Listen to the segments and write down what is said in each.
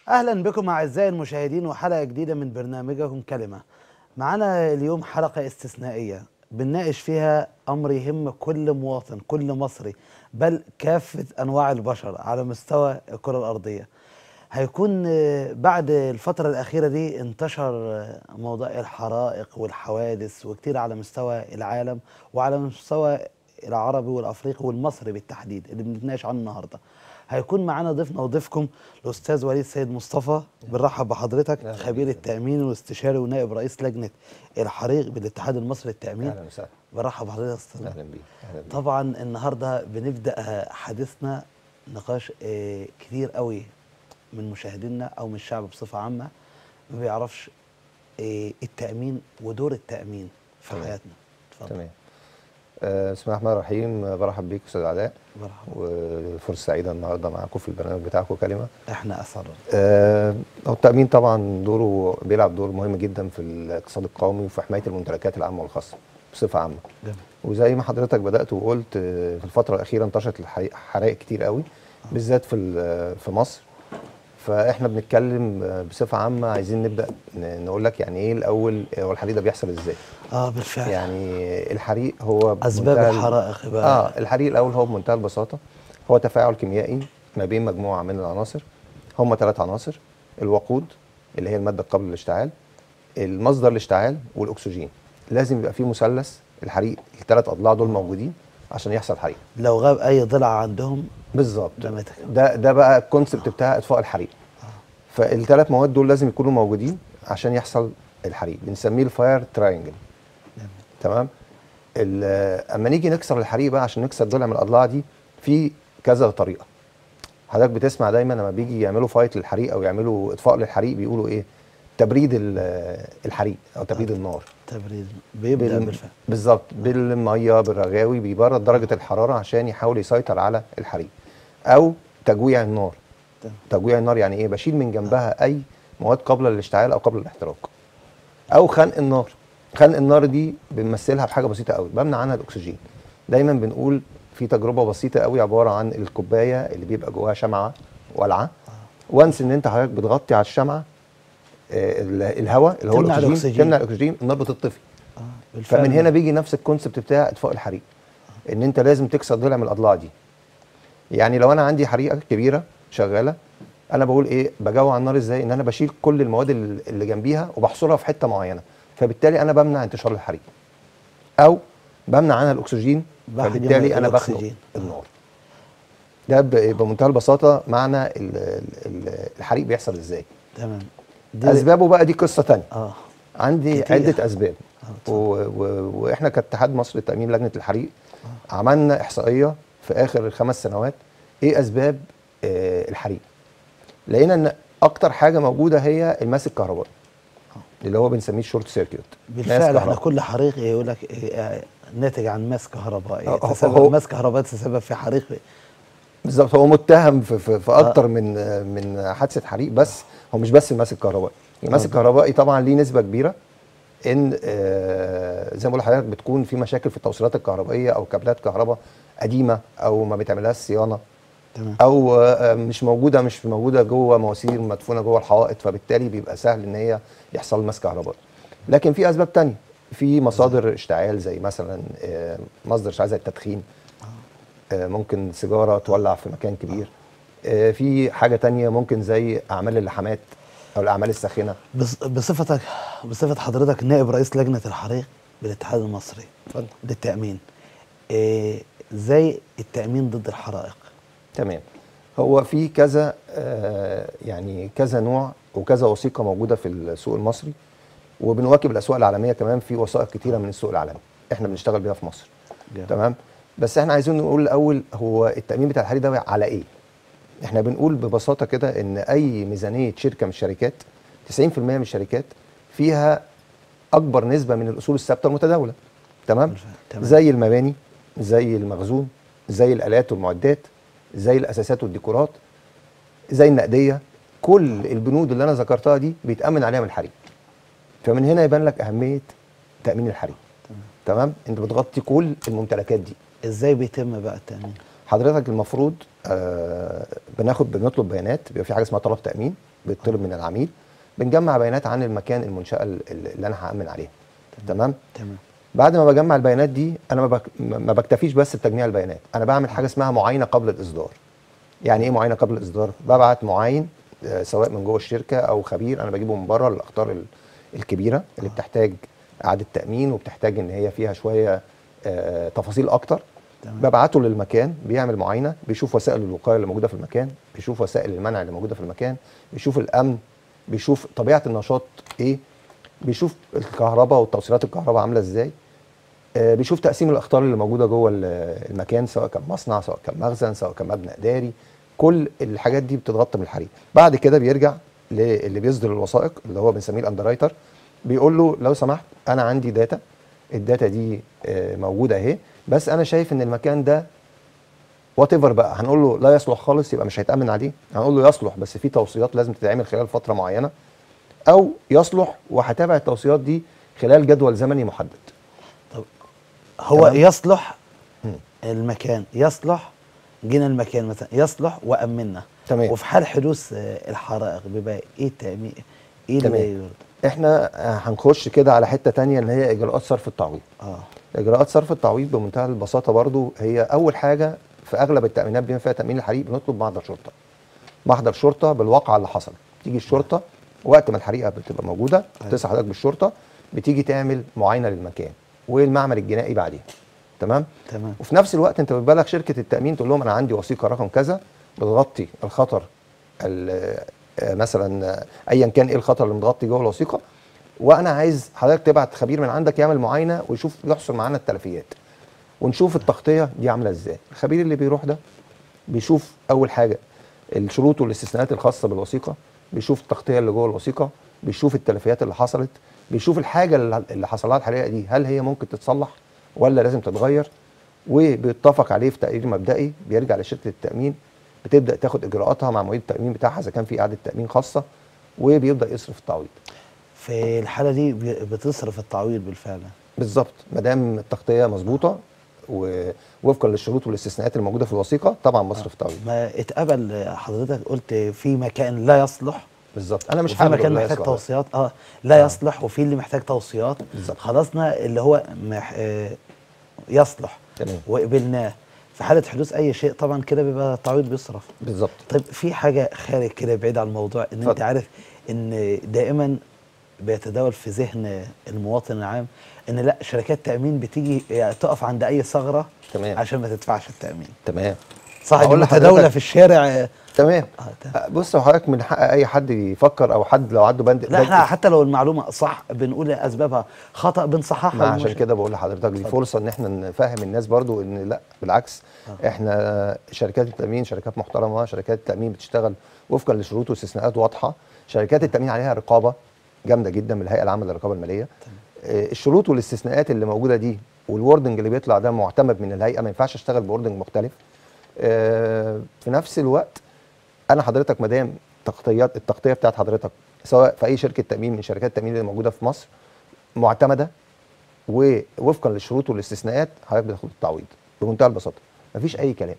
اهلا بكم اعزائي المشاهدين وحلقه جديده من برنامجكم كلمه معانا اليوم حلقه استثنائيه بنناقش فيها امر يهم كل مواطن كل مصري بل كافه انواع البشر على مستوى الكره الارضيه هيكون آه، بعد الفترة الأخيرة دي انتشر آه، موضوع الحرائق والحوادث وكتير على مستوى العالم وعلى مستوى العربي والأفريقي والمصري بالتحديد اللي بنتناقش عنه النهاردة هيكون معانا ضيفنا وضيفكم الأستاذ وليد سيد مصطفى بنرحب بحضرتك أهلا خبير بيك. التأمين والاستشاري ونائب رئيس لجنة الحريق بالاتحاد المصري للتأمين اهلا وسهلا بنرحب بحضرتك يا أستاذ اهلا بيك اهلا بيك طبعا النهارده بنبدا حديثنا نقاش آه، كتير قوي من مشاهدينا او من الشعب بصفه عامه ما بيعرفش آه، التامين ودور التامين في تمام. حياتنا اتفضل تمام آه، بسم الله الرحمن الرحيم آه، برحب بيك استاذ علاء مرحبا وفرصه سعيده النهارده معاكم في البرنامج بتاعكم كلمه احنا اسر آه، هو التامين طبعا دوره بيلعب دور مهم جدا في الاقتصاد القومي وفي حمايه الممتلكات العامه والخاصه بصفه عامه جميل. وزي ما حضرتك بدات وقلت آه، في الفتره الاخيره انتشرت الحري- حرائق كتير قوي بالذات في ال- في مصر فاحنا بنتكلم آه، بصفه عامه عايزين نبدا ن- نقول لك يعني ايه الاول آه، هو الحريق ده بيحصل ازاي اه بالفعل يعني الحريق هو اسباب بمنتهى ال- الحرائق بقى اه الحريق الاول هو بمنتهى البساطه هو تفاعل كيميائي ما بين مجموعه من العناصر هم ثلاث عناصر الوقود اللي هي الماده قبل الاشتعال المصدر الاشتعال والاكسجين لازم يبقى في مثلث الحريق الثلاث اضلاع دول موجودين عشان يحصل حريق لو غاب اي ضلع عندهم بالظبط ده متى؟ ده ده بقى الكونسبت بتاع اطفاء الحريق فالثلاث مواد دول لازم يكونوا موجودين عشان يحصل الحريق بنسميه الفاير تراينجل جميل. تمام ال- اما نيجي نكسر الحريق بقى عشان نكسر ضلع من الاضلاع دي في كذا طريقه حضرتك بتسمع دايما لما بيجي يعملوا فايت للحريق او يعملوا اطفاء للحريق بيقولوا ايه تبريد ال- الحريق او تبريد النار تبريد بيبدا بال- بالفعل بالظبط بالميه بالرغاوي بيبرد درجه الحراره عشان يحاول يسيطر على الحريق او تجويع النار تمام. تجويع النار يعني ايه بشيل من جنبها اي مواد قبل الاشتعال او قبل الاحتراق او خنق النار خنق النار دي بنمثلها بحاجه بسيطه قوي بمنع عنها الاكسجين دايما بنقول في تجربه بسيطه قوي عباره عن الكوبايه اللي بيبقى جواها شمعه والعه وانس ان انت حضرتك بتغطي على الشمعه آه، ال- الهواء اللي هو تمنع الاكسجين الأكسجين. تمنع الاكسجين النار بتطفي اه بالفعل فمن هنا بيجي نفس الكونسبت بتاع اطفاء الحريق ان انت لازم تكسر ضلع من الاضلاع دي يعني لو انا عندي حريقه كبيره شغاله انا بقول ايه بجوع النار ازاي ان انا بشيل كل المواد ال- اللي جنبيها وبحصرها في حته معينه فبالتالي انا بمنع انتشار الحريق او بمنع عنها الاكسجين بحجم فبالتالي انا بخنق الأكسجين. النار ده ب- بمنتهى البساطه معنى ال- ال- ال- الحريق بيحصل ازاي تمام دي اسبابه بقى دي قصه تانية اه عندي كتير. عده اسباب آه، و... و... واحنا كاتحاد مصر للتامين لجنه الحريق عملنا احصائيه في اخر الخمس سنوات ايه اسباب آه الحريق لقينا ان اكتر حاجه موجوده هي الماس الكهربائي اللي هو بنسميه الشورت سيركيوت بالفعل احنا كل حريق يقول لك إيه، آه، ناتج عن ماس كهربائي هو- تسبب هو- ماس كهربائي تسبب في حريق بالظبط هو متهم في, في, في اكتر من آه، من حادثه حريق بس هو مش بس الماس الكهربائي الماس آه. الكهربائي طبعا ليه نسبه كبيره ان آه، زي ما بقول لحضرتك بتكون في مشاكل في التوصيلات الكهربائيه او كابلات كهرباء قديمه او ما بيتعملهاش صيانه تمام او آه، مش موجوده مش موجوده جوه مواسير مدفونه جوه الحوائط فبالتالي بيبقى سهل ان هي يحصل ماس كهربائي لكن في اسباب تانية في مصادر اشتعال زي مثلا آه، مصدر اشتعال زي التدخين آه، ممكن سيجاره تولع في مكان كبير آه، في حاجه تانية ممكن زي اعمال اللحامات او الاعمال الساخنه بص- بصفتك بصفة حضرتك نائب رئيس لجنة الحريق بالاتحاد المصري اتفضل للتأمين إيه زي التأمين ضد الحرائق تمام هو في كذا آه، يعني كذا نوع وكذا وثيقه موجوده في السوق المصري وبنواكب الاسواق العالميه كمان في وثائق كتيره من السوق العالمي احنا بنشتغل بيها في مصر جميل. تمام بس احنا عايزين نقول الاول هو التامين بتاع الحريق ده على ايه احنا بنقول ببساطه كده ان اي ميزانيه شركه من الشركات 90% من الشركات فيها اكبر نسبه من الاصول الثابته المتداوله تمام تمام. زي المباني زي المخزون زي الالات والمعدات زي الاساسات والديكورات زي النقديه كل البنود اللي انا ذكرتها دي بيتامن عليها من الحريق فمن هنا يبان لك اهميه تامين الحريق تمام انت بتغطي كل الممتلكات دي ازاي بيتم بقى التأمين حضرتك المفروض آه بناخد بنطلب بيانات بيبقى في حاجه اسمها طلب تامين بيطلب من العميل بنجمع بيانات عن المكان المنشاه ال- ال- اللي انا هامن عليها تمام تمام بعد ما بجمع البيانات دي انا ما بك- ما بكتفيش بس بتجميع البيانات انا بعمل حاجه اسمها معاينه قبل الاصدار يعني ايه معاينه قبل الاصدار ببعت معاين آه، سواء من جوه الشركه او خبير انا بجيبه من بره الاخطار ال- الكبيره اللي بتحتاج اعاده تامين وبتحتاج ان هي فيها شويه آه، تفاصيل اكتر تمام. ببعته للمكان بيعمل معاينه بيشوف وسائل الوقايه اللي موجوده في المكان بيشوف وسائل المنع اللي موجوده في المكان بيشوف الامن بيشوف طبيعه النشاط ايه بيشوف الكهرباء والتوصيلات الكهرباء عامله ازاي آه، بيشوف تقسيم الاخطار اللي موجوده جوه ال- المكان سواء كان مصنع سواء كان مخزن سواء كان مبنى اداري كل الحاجات دي بتتغطى بالحريق بعد كده بيرجع للي بيصدر الوثائق اللي هو بنسميه الاندرايتر بيقول له لو سمحت انا عندي داتا الداتا دي آه، موجوده اهي بس انا شايف ان المكان ده وات ايفر بقى هنقول له لا يصلح خالص يبقى مش هيتامن عليه هنقول له يصلح بس في توصيات لازم تتعمل خلال فتره معينه او يصلح وهتابع التوصيات دي خلال جدول زمني محدد طب هو تمام. يصلح مم. المكان يصلح جينا المكان مثلا يصلح وامنا تمام. وفي حال حدوث آه، الحرائق بيبقى ايه التامين ايه تمام. اللي يرد احنا آه، هنخش كده على حته تانية اللي هي اجراءات صرف التعويض اه اجراءات صرف التعويض بمنتهى البساطه برضو هي اول حاجه في اغلب التامينات بما فيها تامين الحريق بنطلب محضر شرطه محضر شرطه بالواقعه اللي حصلت تيجي الشرطه وقت ما الحريقه بتبقى موجوده تتصل حضرتك بالشرطه بتيجي تعمل معاينه للمكان والمعمل الجنائي بعديها تمام تمام وفي نفس الوقت انت بتبلغ شركه التامين تقول لهم انا عندي وثيقه رقم كذا بتغطي الخطر ال- آه، مثلا آه، ايا كان ايه الخطر اللي متغطي جوه الوثيقه وانا عايز حضرتك تبعت خبير من عندك يعمل معاينه ويشوف يحصل معانا التلفيات ونشوف التغطيه دي عامله ازاي الخبير اللي بيروح ده بيشوف اول حاجه الشروط والاستثناءات الخاصه بالوثيقه بيشوف التغطيه اللي جوه الوثيقه بيشوف التلفيات اللي حصلت بيشوف الحاجه اللي اللي حصل لها الحريقه دي هل هي ممكن تتصلح ولا لازم تتغير وبيتفق عليه في تقرير مبدئي بيرجع لشركه التامين بتبدا تاخد اجراءاتها مع معيد التامين بتاعها اذا كان في اعاده تامين خاصه وبيبدا يصرف التعويض في الحاله دي بي- بتصرف التعويض بالفعل بالظبط ما دام التغطيه مظبوطه ووفقا للشروط والاستثناءات الموجوده في الوثيقه طبعا بصرف تعويض ما اتقبل حضرتك قلت في مكان لا يصلح بالظبط انا مش وفي حابب مكان لا محتاج يصلح. توصيات اه لا يصلح وفي اللي محتاج توصيات بالظبط. خلصنا اللي هو مح آه يصلح تمام. وقبلناه في حاله حدوث اي شيء طبعا كده بيبقى التعويض بيصرف بالظبط طيب في حاجه خارج كده بعيد عن الموضوع ان انت اتفضل. عارف ان دائما بيتداول في ذهن المواطن العام ان لا شركات تامين بتيجي يعني تقف عند اي ثغره تمام. عشان ما تدفعش التامين تمام صح دي هقول متداوله لحضرتك- في الشارع آه، تمام آه، تمام. بص هو حضرتك من حق اي حد يفكر او حد لو عنده بند لا بند- احنا حتى لو المعلومه صح بنقول اسبابها خطا بنصححها ما عشان والمش- كده بقول لحضرتك دي اتفضل. فرصه ان احنا نفهم الناس برضو ان لا بالعكس آه. احنا شركات التامين شركات محترمه شركات التامين بتشتغل وفقا لشروط واستثناءات واضحه شركات التامين عليها رقابه جامده جدا من الهيئه العامه للرقابه الماليه آه، الشروط والاستثناءات اللي موجوده دي والوردنج اللي بيطلع ده معتمد من الهيئه ما ينفعش اشتغل بوردنج مختلف آه، في نفس الوقت انا حضرتك ما دام تغطيات التغطيه بتاعت حضرتك سواء في اي شركه تامين من شركات التامين اللي موجوده في مصر معتمده ووفقا للشروط والاستثناءات حضرتك بتاخد التعويض بمنتهى البساطه مفيش اي كلام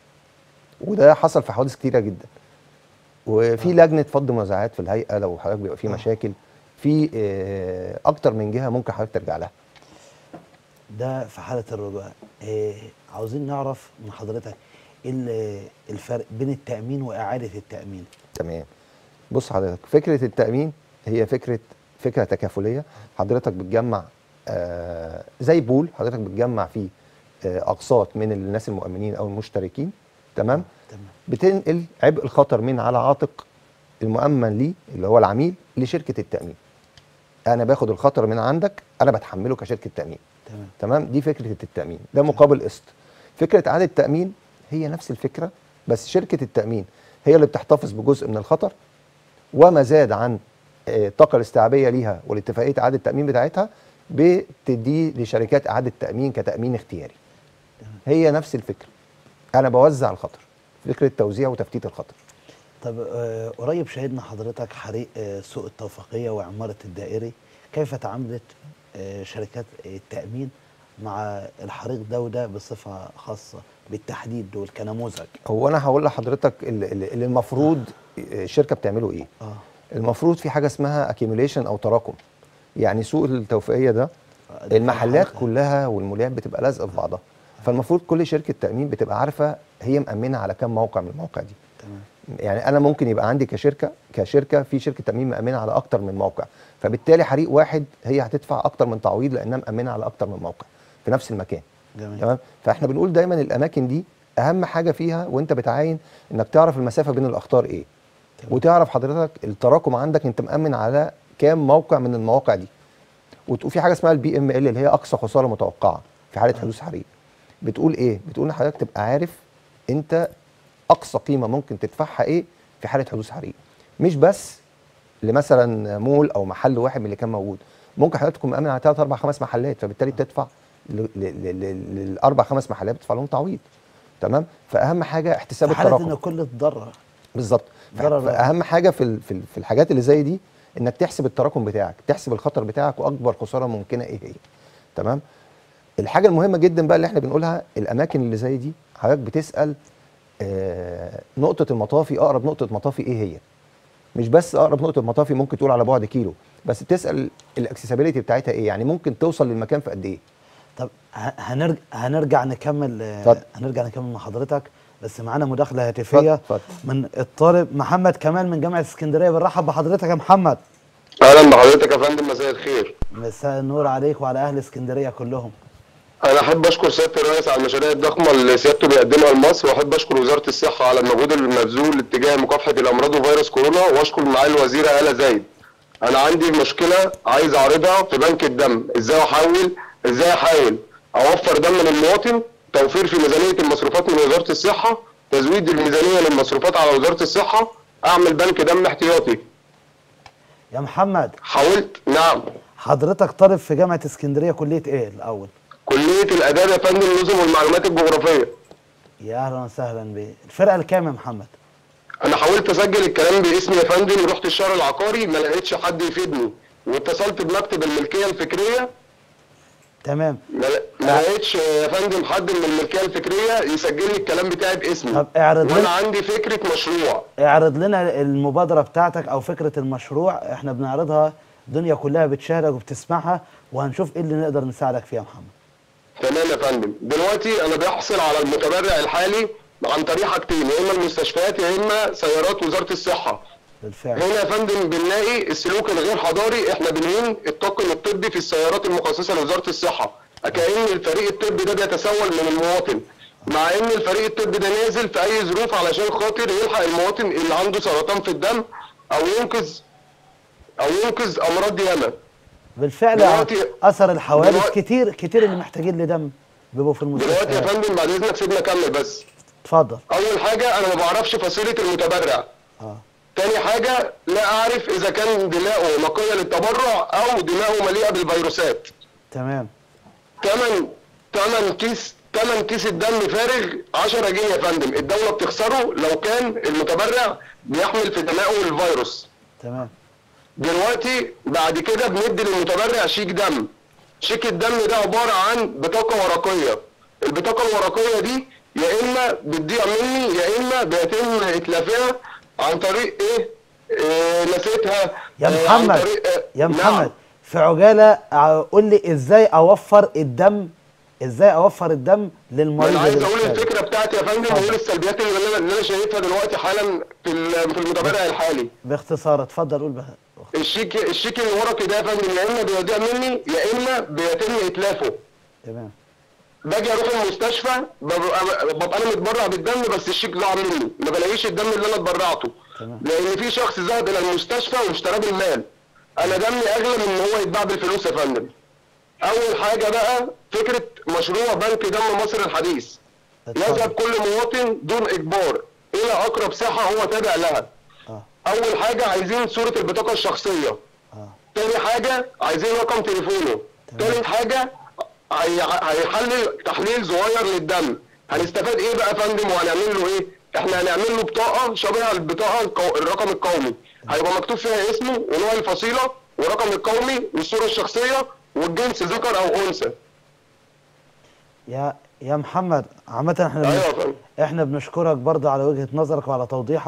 وده حصل في حوادث كتيره جدا وفي لجنه فض منازعات في الهيئه لو حضرتك بيبقى في آه. مشاكل في آه، اكتر من جهه ممكن حضرتك ترجع لها ده في حاله الرجوع إيه عاوزين نعرف من حضرتك ايه ال- الفرق بين التامين واعاده التامين تمام بص حضرتك فكره التامين هي فكره فكره تكافليه حضرتك بتجمع آه زي بول حضرتك بتجمع فيه آه اقساط من الناس المؤمنين او المشتركين تمام تمام بتنقل عبء الخطر من على عاتق المؤمن ليه اللي هو العميل لشركه التامين انا باخد الخطر من عندك انا بتحمله كشركه تامين تمام تمام دي فكره التامين ده مقابل قسط فكره اعاده التامين هي نفس الفكره بس شركه التامين هي اللي بتحتفظ بجزء من الخطر وما زاد عن آه، الطاقه الاستيعابيه ليها والاتفاقيه اعاده التامين بتاعتها بتديه لشركات اعاده تامين كتامين اختياري هي نفس الفكره انا بوزع الخطر فكره توزيع وتفتيت الخطر طب آه قريب شاهدنا حضرتك حريق آه سوق التوفيقيه وعماره الدائري كيف تعاملت آه شركات التامين مع الحريق ده وده بصفه خاصه بالتحديد دول كنموذج هو انا هقول لحضرتك اللي, اللي المفروض الشركه بتعمله ايه اه المفروض في حاجه اسمها اكيميليشن او تراكم يعني سوق التوفيقيه ده دي المحلات حلقة. كلها والمولات بتبقى لازقه في بعضها فالمفروض كل شركه تامين بتبقى عارفه هي مامنه على كام موقع من المواقع دي تمام يعني انا ممكن يبقى عندي كشركه كشركه في شركه تامين مامنه على اكتر من موقع فبالتالي حريق واحد هي هتدفع اكتر من تعويض لانها مامنه على اكتر من موقع في نفس المكان جميل تمام فاحنا بنقول دايما الاماكن دي اهم حاجه فيها وانت بتعاين انك تعرف المسافه بين الاخطار ايه تمام. وتعرف حضرتك التراكم عندك انت مامن على كام موقع من المواقع دي وتقول في حاجه اسمها البي ام ال اللي هي اقصى خساره متوقعه في حاله حدوث حريق بتقول ايه بتقول ان حضرتك تبقى عارف انت اقصى قيمه ممكن تدفعها ايه في حاله حدوث حريق مش بس لمثلا مول او محل واحد من اللي كان موجود ممكن حضرتك تكون مأمن على ثلاث اربع خمس محلات فبالتالي بتدفع ل- ل- ل- ل- للاربع خمس محلات بتدفع لهم تعويض تمام فاهم حاجه احتساب في حاله ان التراكم الكل اتضرر بالظبط ف- ضرر فاهم حاجه في ال- في ال- في الحاجات اللي زي دي انك تحسب التراكم بتاعك تحسب الخطر بتاعك واكبر خساره ممكنه ايه هي تمام الحاجه المهمه جدا بقى اللي احنا بنقولها الاماكن اللي زي دي حضرتك بتسال آه نقطه المطافي اقرب نقطه مطافي ايه هي مش بس اقرب نقطه مطافي ممكن تقول على بعد كيلو بس بتسال الاكسسبيليتي بتاعتها ايه يعني ممكن توصل للمكان في قد ايه طب ه- هنرجع هنرجع نكمل آه، اتفضل. هنرجع نكمل مع حضرتك بس معانا مداخله هاتفيه اتفضل، من الطالب محمد كمال من جامعه اسكندريه بنرحب بحضرتك يا محمد اهلا بحضرتك يا فندم مساء الخير مساء النور عليك وعلى اهل اسكندريه كلهم انا احب اشكر سياده الرئيس على المشاريع الضخمه اللي سيادته بيقدمها لمصر واحب اشكر وزاره الصحه على المجهود المبذول اتجاه مكافحه الامراض وفيروس كورونا واشكر معالي الوزيره هاله زايد انا عندي مشكله عايز اعرضها في بنك الدم ازاي احول ازاي احاول اوفر دم للمواطن توفير في ميزانيه المصروفات من وزاره الصحه تزويد الميزانيه للمصروفات على وزاره الصحه اعمل بنك دم احتياطي يا محمد حاولت نعم حضرتك طالب في جامعه اسكندريه كليه ايه الاول كليه الاداب يا فندم النظم والمعلومات الجغرافيه يا اهلا وسهلا بيه الفرقه الكام يا محمد انا حاولت اسجل الكلام باسمي يا فندم رحت الشهر العقاري ما لقيتش حد يفيدني واتصلت بمكتب الملكيه الفكريه تمام ما ما لقيتش يا فندم حد من الملكيه الفكريه يسجل لي الكلام بتاعي باسمي طب اعرض وانا لنا عندي فكره مشروع اعرض لنا المبادره بتاعتك او فكره المشروع احنا بنعرضها الدنيا كلها بتشاهدك وبتسمعها وهنشوف ايه اللي نقدر نساعدك فيها يا محمد تمام يا فندم دلوقتي انا بحصل على المتبرع الحالي عن طريق حاجتين يا اما المستشفيات يا اما سيارات وزاره الصحه بالفعل هنا يا فندم بنلاقي السلوك الغير حضاري احنا بنهين الطاقم الطبي في السيارات المخصصه لوزاره الصحه كأن الفريق الطبي ده بيتسول من المواطن مع ان الفريق الطبي ده نازل في اي ظروف علشان خاطر يلحق المواطن اللي عنده سرطان في الدم او ينقذ او ينقذ امراض ياما بالفعل دلوقتي- اثر الحوادث دلوقتي- كتير كتير اللي محتاجين لدم بيبقوا في دلوقتي يا المستشفيات فندم بعد اذنك سيبنا اكمل بس اتفضل اول حاجه انا ما بعرفش فصيله المتبرع اه تاني حاجه لا اعرف اذا كان دماؤه نقيه للتبرع او دماؤه مليئه بالفيروسات تمام تمن تمن كيس تمن كيس الدم فارغ 10 جنيه يا فندم الدولة بتخسره لو كان المتبرع بيحمل في دماغه الفيروس تمام دلوقتي بعد كده بندي للمتبرع شيك دم شيك الدم ده عبارة عن بطاقة ورقية البطاقة الورقية دي يا إما بتضيع مني يا إما بيتم إتلافها عن طريق إيه؟ إيه نسيتها يا آه، عن محمد طريق- آه، يا نعم. محمد في عجاله ع- قول لي ازاي اوفر الدم ازاي اوفر الدم للمريض انا عايز اللي اقول محتاجه؟ الفكره بتاعتي يا فندم واقول السلبيات اللي انا اللي انا شايفها دلوقتي حالا في ال- في المتبرع الحالي باختصار اتفضل قول بقى الشيك الشيك الورقي ده يا فندم يا اما بيضيع مني يا اما بيتم اتلافه تمام باجي اروح المستشفى ببقى, ببقى انا متبرع بالدم بس الشيك ضاع مني ما بلاقيش الدم اللي انا اتبرعته تمام. لان في شخص ذهب الى المستشفى واشتراه بالمال انا دمي اغلى من ان هو يتباع بالفلوس يا فندم اول حاجه بقى فكره مشروع بنك دم مصر الحديث اتفضل. يذهب كل مواطن دون اجبار الى اقرب ساحه هو تابع لها اه اول حاجه عايزين صوره البطاقه الشخصيه اه تاني حاجه عايزين رقم تليفونه تالت حاجه هي- هيحلل تحليل صغير للدم هنستفاد ايه بقى يا فندم وهنعمل له ايه احنا هنعمل له بطاقه شبه البطاقه القو... الرقم القومي هيبقى مكتوب فيها اسمه ونوع الفصيله ورقم القومي والصوره الشخصيه والجنس ذكر او انثى يا يا محمد عامة احنا ايوه بنش... يا فندم احنا بنشكرك برضه على وجهة نظرك وعلى توضيحك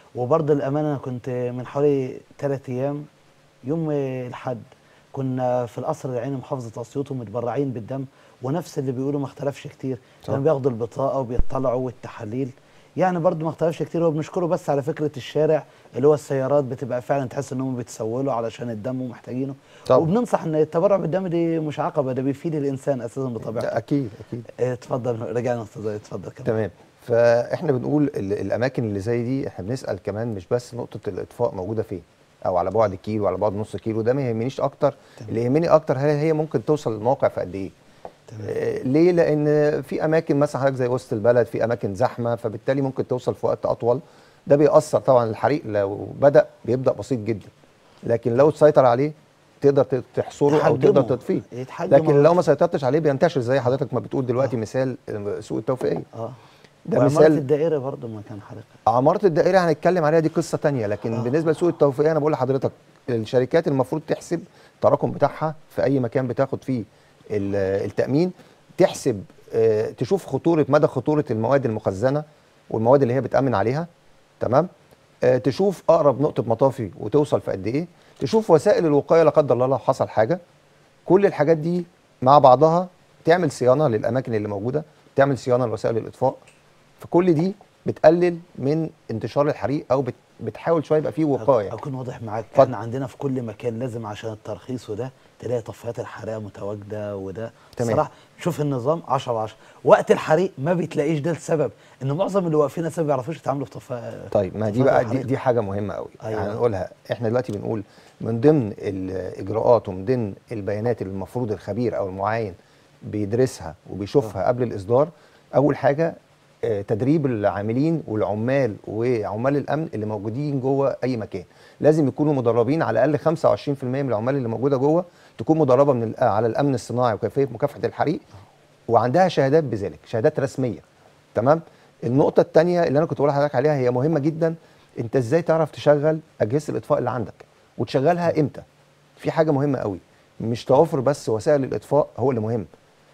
وبرضه الامانه انا كنت من حوالي ثلاث ايام يوم الحد كنا في القصر العيني محافظه اسيوط ومتبرعين بالدم ونفس اللي بيقولوا ما اختلفش كتير صح. كانوا بياخدوا البطاقه وبيطلعوا والتحاليل يعني برضه ما اختلفش كتير هو بنشكره بس على فكره الشارع اللي هو السيارات بتبقى فعلا تحس انهم بيتسولوا علشان الدم ومحتاجينه طبعا. وبننصح ان التبرع بالدم دي مش عقبه ده بيفيد الانسان اساسا بطبيعته ده اكيد اكيد اه، اتفضل رجعنا استاذ اتفضل كمان تمام فاحنا بنقول ال- الاماكن اللي زي دي احنا بنسال كمان مش بس نقطه الاطفاء موجوده فين او على بعد كيلو على بعد نص كيلو ده ما يهمنيش اكتر تمام. اللي يهمني اكتر هل هي ممكن توصل للموقع في قد ايه تمام. آه، ليه لان في اماكن مثلا حضرتك زي وسط البلد في اماكن زحمه فبالتالي ممكن توصل في وقت اطول ده بيأثر طبعا الحريق لو بدأ بيبدأ بسيط جدا لكن لو تسيطر عليه تقدر ت- تحصره او تحجمه. تقدر تطفيه يتحجم لكن هو. لو ما سيطرتش عليه بينتشر زي حضرتك ما بتقول دلوقتي مثال آه، سوق التوفيقيه اه ده وعمارة مثال الدائرة برضه ما كان حريق عمارة الدائرة هنتكلم عليها دي قصة تانية لكن آه. بالنسبة لسوق التوفيقية أنا بقول لحضرتك الشركات المفروض تحسب التراكم بتاعها في أي مكان بتاخد فيه ال- التأمين تحسب آه، تشوف خطورة مدى خطورة المواد المخزنة والمواد اللي هي بتأمن عليها تمام آه، تشوف أقرب نقطة مطافي وتوصل في قد إيه تشوف وسائل الوقاية لا قدر الله لو حصل حاجة كل الحاجات دي مع بعضها تعمل صيانة للأماكن اللي موجودة تعمل صيانة لوسائل الإطفاء فكل دي بتقلل من انتشار الحريق او بت بتحاول شويه يبقى فيه وقايه اكون واضح معاك اتفضل. احنا عندنا في كل مكان لازم عشان الترخيص وده تلاقي طفايات الحراره متواجده وده تمام. صراحه شوف النظام 10 10 وقت الحريق ما بتلاقيش ده السبب ان معظم اللي واقفين اساسا ما بيعرفوش يتعاملوا في طفايه طيب ما دي طفايات بقى دي, الحريق. دي حاجه مهمه قوي أيوة. يعني نقولها احنا دلوقتي بنقول من ضمن الاجراءات ومن ضمن البيانات اللي المفروض الخبير او المعاين بيدرسها وبيشوفها قبل الاصدار اول حاجه آه، تدريب العاملين والعمال وعمال الامن اللي موجودين جوه اي مكان لازم يكونوا مدربين على الاقل 25% من العمال اللي موجوده جوه تكون مدربه من ال- على الامن الصناعي وكيفيه مكافحه الحريق وعندها شهادات بذلك شهادات رسميه تمام النقطه الثانيه اللي انا كنت بقول لحضرتك عليها هي مهمه جدا انت ازاي تعرف تشغل اجهزه الاطفاء اللي عندك وتشغلها امتى في حاجه مهمه قوي مش توافر بس وسائل الاطفاء هو اللي مهم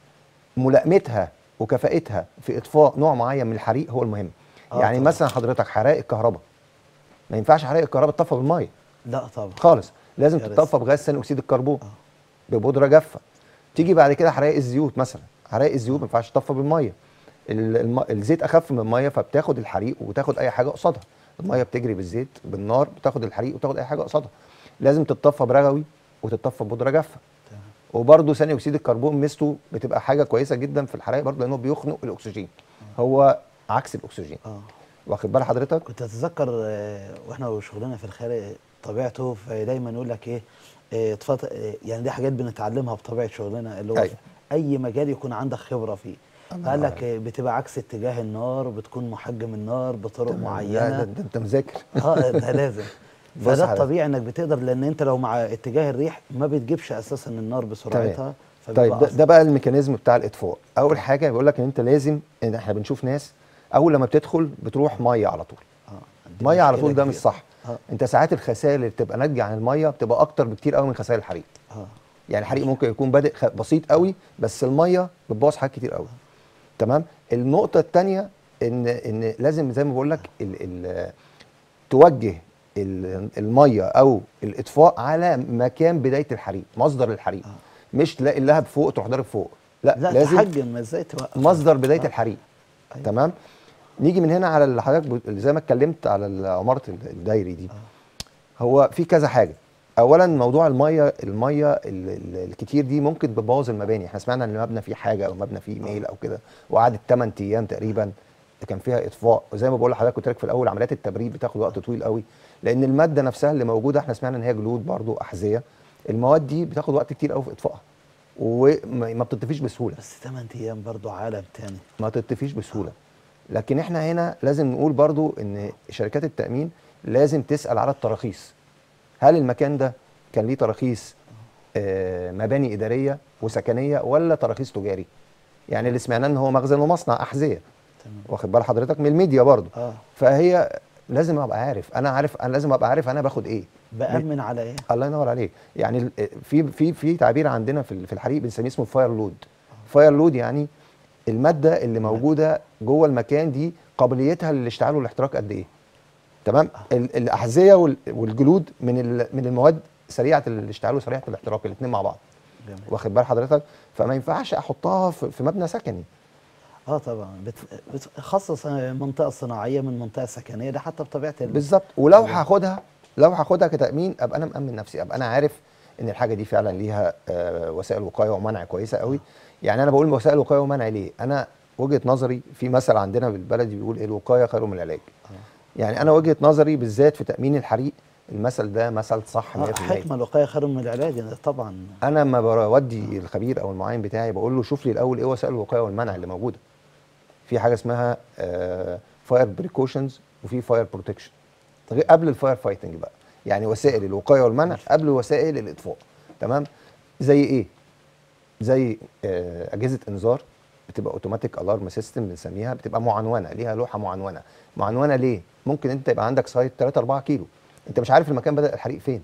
ملائمتها وكفاءتها في اطفاء نوع معين من الحريق هو المهم آه يعني طبعا. مثلا حضرتك حرائق الكهرباء ما ينفعش حرائق الكهرباء تطفى بالميه لا طبعا خالص لازم يا ريت. تطفى بغاز ثاني اكسيد الكربون آه. ببودره جافه تيجي بعد كده حرائق الزيوت مثلا حرائق الزيوت ما ينفعش تطفى بالميه ال- الم... الزيت اخف من الميه فبتاخد الحريق وتاخد اي حاجه قصادها الميه بتجري بالزيت بالنار بتاخد الحريق وتاخد اي حاجه قصادها لازم تتطفى برغوي وتتطفى ببودره جافه تمام. وبرده ثاني اكسيد الكربون ميزته بتبقى حاجه كويسه جدا في الحرائق برضه لانه بيخنق الاكسجين هو عكس الاكسجين اه واخد بال حضرتك كنت اتذكر آه، واحنا وشغلنا في الخارج طبيعته فدايما يقول لك ايه آه، اتفضل آه، يعني دي حاجات بنتعلمها بطبيعه شغلنا اللي هو أيوة. في اي مجال يكون عندك خبره فيه الله قال ينور لك آه، بتبقى عكس اتجاه النار بتكون محجم النار بطرق لا، ده, معينه ده انت مذاكر اه ده لازم بص فده حضرتك. الطبيعي انك بتقدر لان انت لو مع اتجاه الريح ما بتجيبش اساسا النار بسرعتها فبيبقى طيب ده, أصلاً- ده بقى الميكانيزم بتاع الاطفاء اول حاجه بيقول لك ان انت لازم ان احنا بنشوف ناس اول لما بتدخل بتروح ميه على طول اه دي ميه على مشكلة طول ده مش كبيرة. صح اه انت ساعات الخسائر اللي بتبقى ناتجه عن الميه بتبقى اكتر بكتير قوي من خسائر الحريق اه يعني الحريق ممكن يكون بادئ خ- بسيط قوي بس الميه بتبوظ حاجات كتير قوي تمام النقطه الثانيه ان ان لازم زي ما بقول لك ال ال توجه ال- الميه او الاطفاء على مكان بدايه الحريق مصدر الحريق آه. مش تلاقي اللهب فوق تروح ضارب فوق لا, لا لازم تحجم ازاي توقف مصدر بدايه آه. الحريق أيوة. تمام نيجي من هنا على اللي حضرتك ب- زي ما اتكلمت على عماره ال- الدايري دي هو في كذا حاجه اولا موضوع الميه الميه ال- ال- الكتير دي ممكن بتبوظ المباني احنا سمعنا ان المبنى فيه حاجه او مبنى فيه ميل او كده وقعدت 8 ايام تقريبا كان فيها اطفاء وزي ما بقول لحضرتك قلت لك في الاول عمليات التبريد بتاخد وقت طويل قوي لان الماده نفسها اللي موجوده احنا سمعنا ان هي جلود برضو احذيه المواد دي بتاخد وقت كتير قوي في اطفائها وما ما بتطفيش بسهوله بس 8 ايام برضو عالم تاني ما تطفيش بسهوله لكن احنا هنا لازم نقول برضو ان شركات التامين لازم تسال على التراخيص هل المكان ده كان ليه تراخيص آه، مباني اداريه وسكنيه ولا تراخيص تجاري يعني اللي سمعناه ان هو مخزن ومصنع احذيه تمام واخد بال حضرتك من الميديا برضو اه فهي لازم ابقى عارف انا عارف انا لازم ابقى عارف انا باخد ايه بامن على ايه الله ينور عليك يعني ال- في في في تعبير عندنا في ال- في الحريق بنسميه اسمه فاير لود فاير لود يعني الماده اللي موجوده جوه المكان دي قابليتها للاشتعال والاحتراق قد ايه تمام ال- الاحذيه وال- والجلود من ال- من المواد سريعه الاشتعال وسريعه الاحتراق الاثنين مع بعض جميل. واخد بال حضرتك فما ينفعش احطها في في مبنى سكني اه طبعا بت- بتخصص منطقه صناعيه من منطقه سكنيه ده حتى بطبيعه ال- بالظبط ولو هاخدها لو هاخدها كتامين ابقى انا مامن نفسي ابقى انا عارف ان الحاجه دي فعلا ليها آه، وسائل وقايه ومنع كويسه قوي يعني انا بقول وسائل وقايه ومنع ليه انا وجهه نظري في مثل عندنا بالبلدي بيقول ايه الوقايه خير من العلاج يعني انا وجهه نظري بالذات في تامين الحريق المثل ده مثل صح 100% آه حكمه الوقايه خير من العلاج ده طبعا انا لما بودي الخبير او المعين بتاعي بقول له شوف لي الاول ايه وسائل الوقايه والمنع اللي موجوده في حاجه اسمها فاير بريكوشنز وفي فاير بروتكشن قبل الفاير فايتنج بقى يعني وسائل الوقايه والمنع قبل وسائل الاطفاء تمام زي ايه زي آه، اجهزه انذار بتبقى اوتوماتيك الارم سيستم بنسميها بتبقى معنونه ليها لوحه معنونه معنونه ليه ممكن انت يبقى عندك سايت 3 4 كيلو انت مش عارف المكان بدا الحريق فين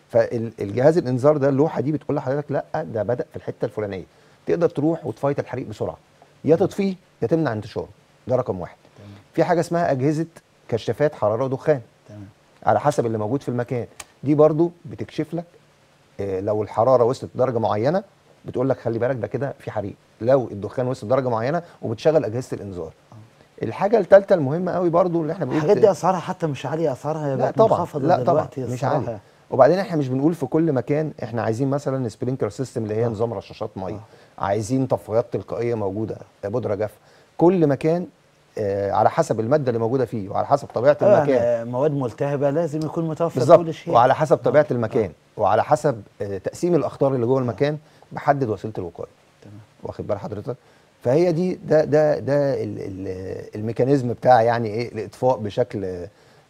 فالجهاز الانذار ده اللوحه دي بتقول لحضرتك لا ده بدا في الحته الفلانيه تقدر تروح وتفايت الحريق بسرعه يا تطفيه يا تمنع انتشاره ده رقم واحد في حاجه اسمها اجهزه كشافات حراره ودخان تمام على حسب اللي موجود في المكان دي برضو بتكشف لك آه، لو الحراره وصلت لدرجه معينه بتقول لك خلي بالك ده كده في حريق لو الدخان وصل لدرجه معينه وبتشغل اجهزه الانذار الحاجه الثالثه المهمه قوي برضو اللي احنا بنقول الحاجات دي اسعارها حتى مش عاليه اسعارها لا بقت طبعا منخفضه لا طبعا دلوقتي مش الصراحة. عالي وبعدين احنا مش بنقول في كل مكان احنا عايزين مثلا سبرينكلر سيستم اللي هي آه. نظام رشاشات ميه آه. عايزين طفايات تلقائيه موجوده بودره جافه كل مكان آه على حسب الماده اللي موجوده فيه وعلى حسب طبيعه آه، المكان يعني مواد ملتهبه لازم يكون متوفر بالظبط كل شيء وعلى حسب طبيعه آه. المكان وعلى حسب آه تقسيم الاخطار اللي جوه المكان بحدد وسيله الوقايه تمام واخد بال حضرتك فهي دي ده ده ده ال- ال- الميكانيزم بتاع يعني ايه الاطفاء بشكل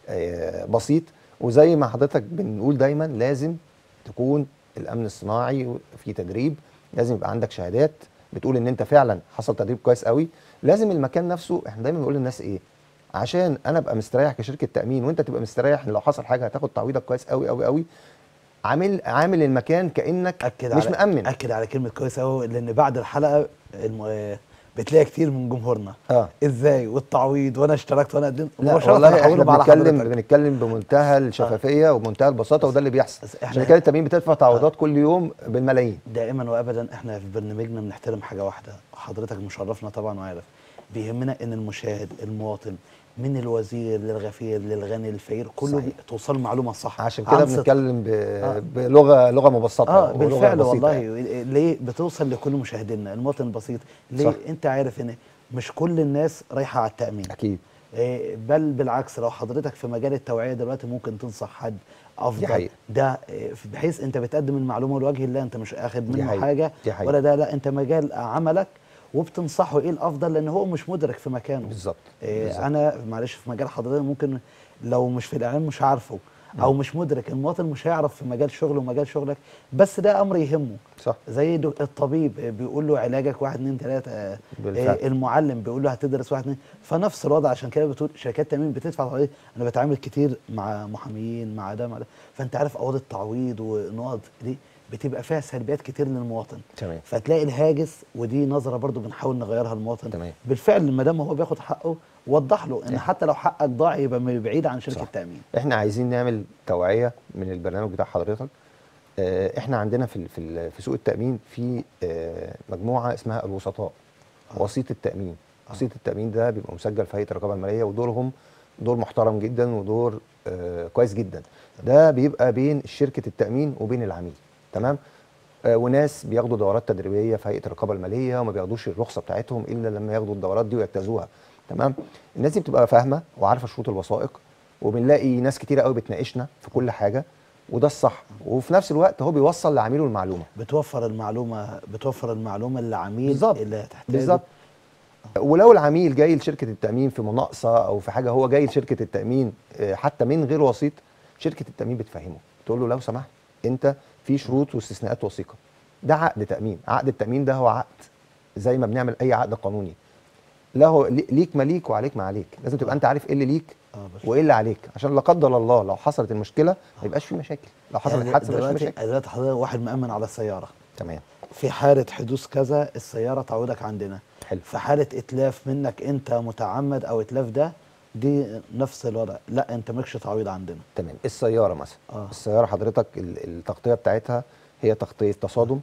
آه، بسيط وزي ما حضرتك بنقول دايما لازم تكون الامن الصناعي في تدريب لازم يبقى عندك شهادات بتقول ان انت فعلا حصل تدريب كويس قوي لازم المكان نفسه احنا دايما بنقول للناس ايه عشان انا ابقى مستريح كشركه تامين وانت تبقى مستريح ان لو حصل حاجه هتاخد تعويضك كويس قوي قوي قوي عامل عامل المكان كانك اكد مش على مامن اكد على كلمه كويسه قوي لان بعد الحلقه الم... آه، بتلاقي كتير من جمهورنا اه ازاي والتعويض وانا اشتركت وانا قدمت لا مباشرة والله احنا هحولهم على بنتكلم حضرتك. بنتكلم بمنتهى الشفافيه وبمنتهى البساطه وده اللي بيحصل بس إحنا- شركات التامين بتدفع تعويضات كل يوم بالملايين دائما وابدا احنا في برنامجنا بنحترم حاجه واحده حضرتك مشرفنا طبعا وعارف بيهمنا ان المشاهد المواطن من الوزير للغفير للغني للفقير كله صحيح. بي- توصل معلومه صح عشان كده عن صدق. بنتكلم ب... آه. بلغه لغه مبسطه اه ولغة بالفعل بسيطة والله يعني. ليه بتوصل لكل مشاهدينا المواطن البسيط ليه صح. انت عارف ان مش كل الناس رايحه على التامين اكيد إيه، بل بالعكس لو حضرتك في مجال التوعيه دلوقتي ممكن تنصح حد افضل حقيقة. ده إيه، بحيث انت بتقدم المعلومه لوجه الله انت مش اخد دي منه حقيقة. حاجه دي حقيقة. ولا ده لا انت مجال عملك وبتنصحه ايه الافضل لان هو مش مدرك في مكانه بالظبط إيه بالظبط. انا معلش في مجال حضرتك ممكن لو مش في الاعلام مش عارفه او مش مدرك المواطن مش هيعرف في مجال شغله ومجال شغلك بس ده امر يهمه صح زي دو- الطبيب بيقول له علاجك واحد اتنين تلاته آه، بالفعل. آه، المعلم بيقول له هتدرس واحد اتنين فنفس الوضع عشان كده بتقول شركات التامين بتدفع تعويض انا بتعامل كتير مع محاميين مع ده مع ده فانت عارف قواضي التعويض ونقط دي بتبقى فيها سلبيات كتير للمواطن تمام فتلاقي الهاجس ودي نظره برضو بنحاول نغيرها للمواطن تمام. بالفعل ما دام هو بياخد حقه وضح له ان تمام. حتى لو حقك ضاع يبقى م- بعيد عن شركه صح. التامين احنا عايزين نعمل توعيه من البرنامج بتاع حضرتك آه، احنا عندنا في ال- في ال- في سوق التامين في آه، مجموعه اسمها الوسطاء وسيط التامين وسيط التامين ده بيبقى مسجل في هيئه الرقابه الماليه ودورهم دور محترم جدا ودور آه، كويس جدا ده بيبقى بين شركه التامين وبين العميل تمام آه، وناس بياخدوا دورات تدريبيه في هيئه الرقابه الماليه وما بياخدوش الرخصه بتاعتهم الا لما ياخدوا الدورات دي ويجتازوها تمام الناس دي بتبقى فاهمه وعارفه شروط الوثائق وبنلاقي ناس كتيره قوي بتناقشنا في كل حاجه وده الصح وفي نفس الوقت هو بيوصل لعميله المعلومه بتوفر المعلومه بتوفر المعلومه للعميل بالظبط اللي هتحتاجه بالظبط ولو العميل جاي لشركه التامين في مناقصه او في حاجه هو جاي لشركه التامين آه، حتى من غير وسيط شركه التامين بتفهمه تقول له لو سمحت انت في شروط واستثناءات وثيقه ده عقد تامين عقد التامين ده هو عقد زي ما بنعمل اي عقد قانوني له لي- ليك ما ليك وعليك ما عليك لازم تبقى انت عارف ايه اللي ليك اه بس وايه اللي عليك عشان لا قدر الله لو حصلت المشكله ما يبقاش في مشاكل لو حصلت يعني حادثه ما يبقاش في دلوقتي مشاكل دلوقتي حضرتك واحد مأمن على السياره تمام في حالة حدوث كذا السيارة تعودك عندنا حلو في حالة إتلاف منك أنت متعمد أو إتلاف ده دي نفس الوضع لا انت مالكش تعويض عندنا تمام السياره مثلا آه. السياره حضرتك ال- التغطيه بتاعتها هي تغطيه تصادم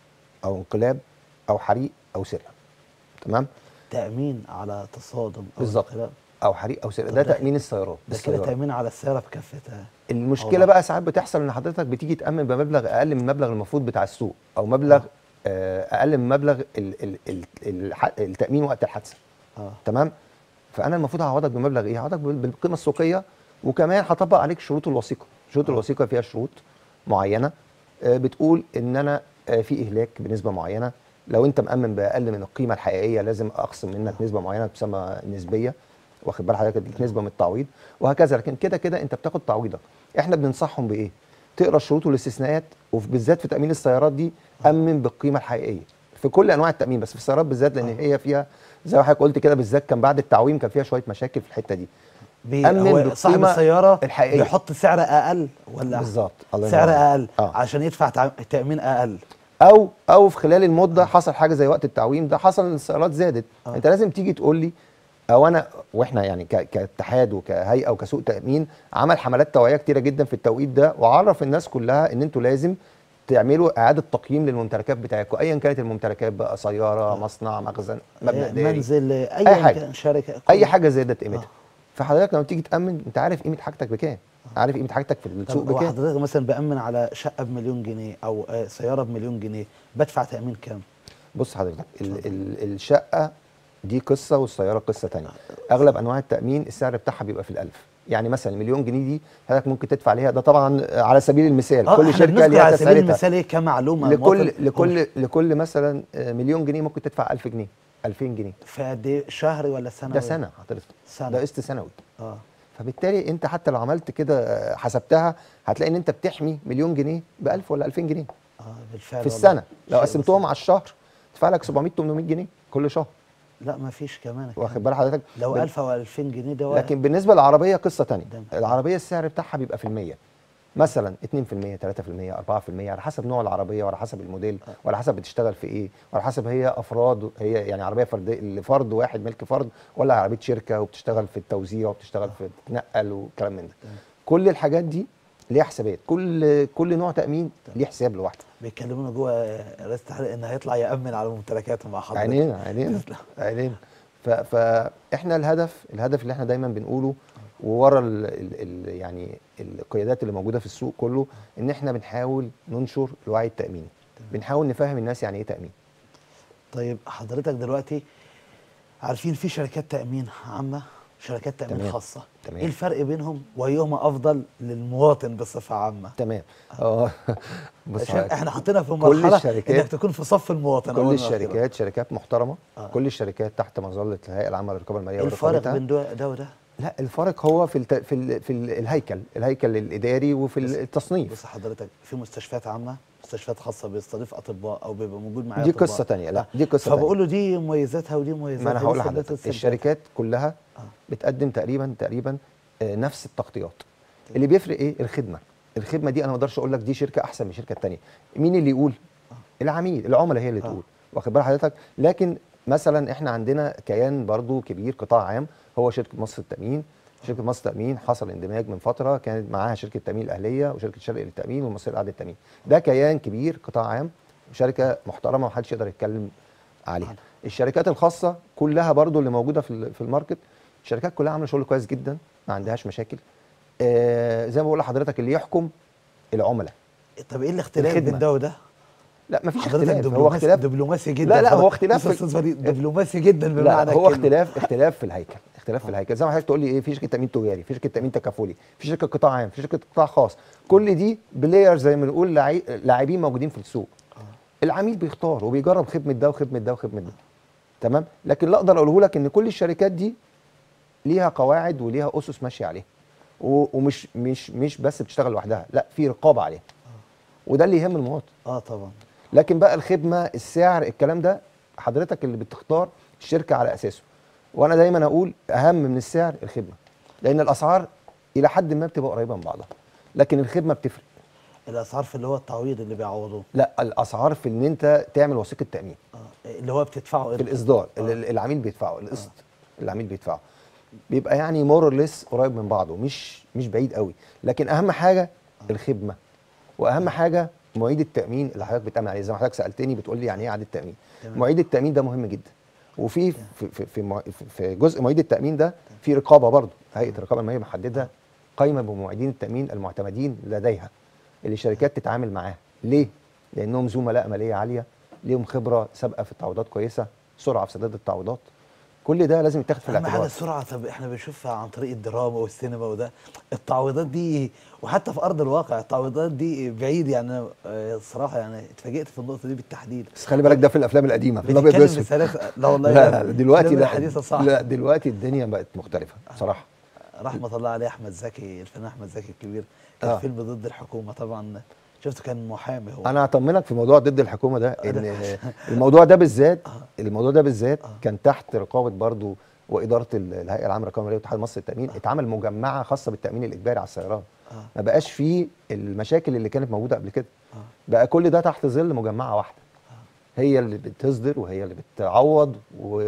او انقلاب او حريق او سرقه تمام تامين على تصادم او بالظبط انقلاب. او حريق او سرقه طب ده ده- تامين السيارات ده كده السيارة. تامين على السياره بكفتها المشكله والله. بقى ساعات بتحصل ان حضرتك بتيجي تامن بمبلغ اقل من المبلغ المفروض بتاع السوق او مبلغ آه، اقل من مبلغ ال ال ال الح- التامين وقت الحادثه اه تمام فانا المفروض هعوضك بمبلغ ايه هعوضك بال- بالقيمه السوقيه وكمان هطبق عليك شروط الوثيقه شروط آه. الوثيقه فيها شروط معينه آه، بتقول ان انا آه، في اهلاك بنسبه معينه لو انت مامن باقل من القيمه الحقيقيه لازم اخصم منك نسبه معينه تسمى نسبيه واخد بال حضرتك اديك نسبه من التعويض وهكذا لكن كده كده انت بتاخد تعويضك احنا بننصحهم بايه تقرا الشروط والاستثناءات وبالذات في تامين السيارات دي امن بالقيمه الحقيقيه في كل انواع التامين بس في السيارات بالذات لان آه. هي فيها زي ما حضرتك قلت كده بالذات كان بعد التعويم كان فيها شويه مشاكل في الحته دي بي أمن هو صاحب بالقيمة السياره الحقيقية. بيحط سعر اقل ولا بالظبط الله سعر ينور عليك. اقل آه. عشان يدفع تع- تامين اقل او او في خلال المده حصل حاجه زي وقت التعويم ده حصل ان السيارات زادت آه. انت لازم تيجي تقول لي او انا واحنا يعني ك- كاتحاد وكهيئه وكسوق تامين عمل حملات توعيه كتيره جدا في التوقيت ده وعرف الناس كلها ان انتوا لازم تعملوا اعاده تقييم للممتلكات بتاعتكم ايا كانت الممتلكات بقى سياره مصنع مخزن مبنى آه، اداري منزل اي, أي حاجة. كان شركه اي كل- حاجه زادت قيمتها آه. فحضرتك لما تيجي تامن انت عارف قيمه حاجتك بكام عارف قيمه حاجتك في السوق طب هو بكام حضرتك مثلا بامن على شقه بمليون جنيه او آه، سياره بمليون جنيه بدفع تامين كام؟ بص حضرتك ال ال الشقه دي قصه والسياره قصه تانية اغلب انواع التامين السعر بتاعها بيبقى في الالف يعني مثلا المليون جنيه دي حضرتك ممكن تدفع عليها ده طبعا على سبيل المثال اه كل احنا شركه بنذكر ليها على سبيل تسعيرتها المثال ايه كمعلومه لكل مواطن- لكل لكل مثلا آه، مليون جنيه ممكن تدفع 1000 جنيه 2000 جنيه في قد ايه شهري ولا سنه ده سنه حضرتك سنة. ده قسط سنوي اه فبالتالي انت حتى لو عملت كده آه، حسبتها هتلاقي ان انت بتحمي مليون جنيه ب 1000 ولا 2000 جنيه اه بالفعل في والله. السنه لو شيء قسمتهم بسيط. على الشهر تدفع لك 700 800 جنيه كل شهر لا ما فيش كمان واخد بال حضرتك لو بال- 1000 او 2000 جنيه ده واحد. لكن بالنسبه للعربيه قصه تانية ده- العربيه السعر بتاعها بيبقى في المية مثلا 2% 3% 4% على حسب نوع العربيه وعلى حسب الموديل وعلى حسب بتشتغل في ايه وعلى حسب هي افراد هي يعني عربيه فرد لفرد واحد ملك فرد ولا عربيه شركه وبتشتغل في التوزيع وبتشتغل في تنقل وكلام من ده كل الحاجات دي ليها حسابات كل كل نوع تامين ليه حساب لوحده بيكلمونا جوه رئاسه التحرير ان هيطلع يامن على ممتلكاته مع حضرتك عينينا عينينا تسلم. عينينا ف- فاحنا الهدف الهدف اللي احنا دايما بنقوله وورا ال ال ال يعني القيادات اللي موجوده في السوق كله ان احنا بنحاول ننشر الوعي التاميني بنحاول نفهم الناس يعني ايه تامين طيب حضرتك دلوقتي عارفين في شركات تامين عامه شركات تامين تمام. خاصه تمام. ايه الفرق بينهم وايهما افضل للمواطن بصفه عامه تمام اه بص عشان حضرتك، احنا حطينا في كل مرحله الشركات- انك تكون في صف المواطن كل أولاً وأخيراً. الشركات شركات محترمه آه. كل الشركات تحت مظله الهيئه العامه للرقابه الماليه ايه الفرق ورقابتها. بين ده ده وده لا الفرق هو في الت... في ال... في ال... الهيكل الهيكل الاداري وفي بس- التصنيف بص حضرتك في مستشفيات عامه مستشفيات خاصه بيستضيف اطباء او بيبقى موجود معايا دي أطباء. قصه تانية لا آه. دي قصه تانية فبقول له دي مميزاتها ودي مميزاتها ما انا دي هقول سلبيات لحضرتك والسلبيات. الشركات كلها آه. بتقدم تقريبا تقريبا آه، نفس التغطيات اللي بيفرق ايه الخدمه الخدمه دي انا ما اقدرش اقول لك دي شركه احسن من الشركه الثانيه مين اللي يقول العميل العملاء هي اللي آه. تقول واخد بال حضرتك لكن مثلا احنا عندنا كيان برضو كبير قطاع عام هو شركه مصر التامين شركه مصر التامين حصل اندماج من فتره كانت معاها شركه التامين الاهليه وشركه شرق للتامين والمصريه لاعاده التامين ده كيان كبير قطاع عام شركه محترمه ومحدش يقدر يتكلم عليها الشركات الخاصه كلها برضو اللي موجوده في ال- في الماركت الشركات كلها عامله شغل كويس جدا ما عندهاش مشاكل آه زي ما بقول لحضرتك اللي يحكم العملاء طب ايه الاختلاف الخدمة. بين ده وده؟ لا مفيش حضرتك اختلاف هو دبلوماسي اختلاف دبلوماسي جدا لا، لا، هو حضرتك. اختلاف بص في- يا أستاذ فريد، دبلوماسي جدا لا بمعنى هو الكلمة. اختلاف اختلاف في الهيكل اختلاف في الهيكل زي ما حضرتك تقول لي ايه في شركه تامين تجاري في شركه تامين تكافلي في شركه قطاع عام في شركه قطاع خاص كل دي بلاير زي ما بنقول لعي- لاعبين موجودين في السوق العميل بيختار وبيجرب خدمه ده وخدمه ده وخدمه ده تمام لكن اللي اقدر اقوله لك ان كل الشركات دي ليها قواعد وليها اسس ماشيه عليها و- ومش مش مش بس بتشتغل لوحدها لا في رقابه عليها وده اللي يهم المواطن اه طبعا لكن بقى الخدمه السعر الكلام ده حضرتك اللي بتختار الشركه على اساسه وانا دايما اقول اهم من السعر الخدمه لان الاسعار الى حد ما بتبقى قريبه من بعضها لكن الخدمه بتفرق الاسعار في اللي هو التعويض اللي بيعوضوه لا الاسعار في ان انت تعمل وثيقه تامين اه اللي هو بتدفعه في إمتى؟ الاصدار آه. اللي العميل بيدفعه القسط العميل بيدفعه بيبقى يعني مور ليس قريب من بعضه مش مش بعيد قوي لكن اهم حاجه الخدمه واهم حاجه مواعيد التامين اللي حضرتك بتامن عليه زي ما حضرتك سالتني بتقول لي يعني ايه اعاده تامين تمام. مواعيد التامين ده مهم جدا وفي في في في, موا- في جزء مواعيد التامين ده في رقابه برضه هيئه الرقابه الماليه محدده قائمه بمواعيدين التامين المعتمدين لديها اللي الشركات تتعامل معاها ليه لانهم زملاء ماليه عاليه ليهم خبره سابقه في التعويضات كويسه سرعه في سداد التعويضات كل ده لازم يتاخد في اهم حاجه الاعتبار السرعه طب احنا بنشوفها عن طريق الدراما والسينما وده التعويضات دي وحتى في ارض الواقع التعويضات دي بعيد يعني أنا، آه، الصراحه يعني اتفاجئت في النقطه دي بالتحديد بس خلي بالك ده في الافلام القديمه في الابيض بتتكلم والاسود بسلاسه لا والله لا لا دلوقتي الأفلام لا الحديثه صح لا دلوقتي الدنيا بقت مختلفه بصراحه رحمه الله عليه احمد زكي الفنان احمد زكي الكبير كان آه. فيلم ضد الحكومه طبعا شفته كان محامي هو انا هطمنك في موضوع ضد الحكومه ده ان الموضوع ده بالذات الموضوع ده بالذات كان تحت رقابه برضو واداره ال- الهيئه العامه للرقابه الماليه والاتحاد المصري للتامين اتعمل مجمعه خاصه بالتامين الاجباري على السيارات آه. ما بقاش فيه المشاكل اللي كانت موجوده قبل كده بقى كل ده تحت ظل مجمعه واحده هي اللي بتصدر وهي اللي بتعوض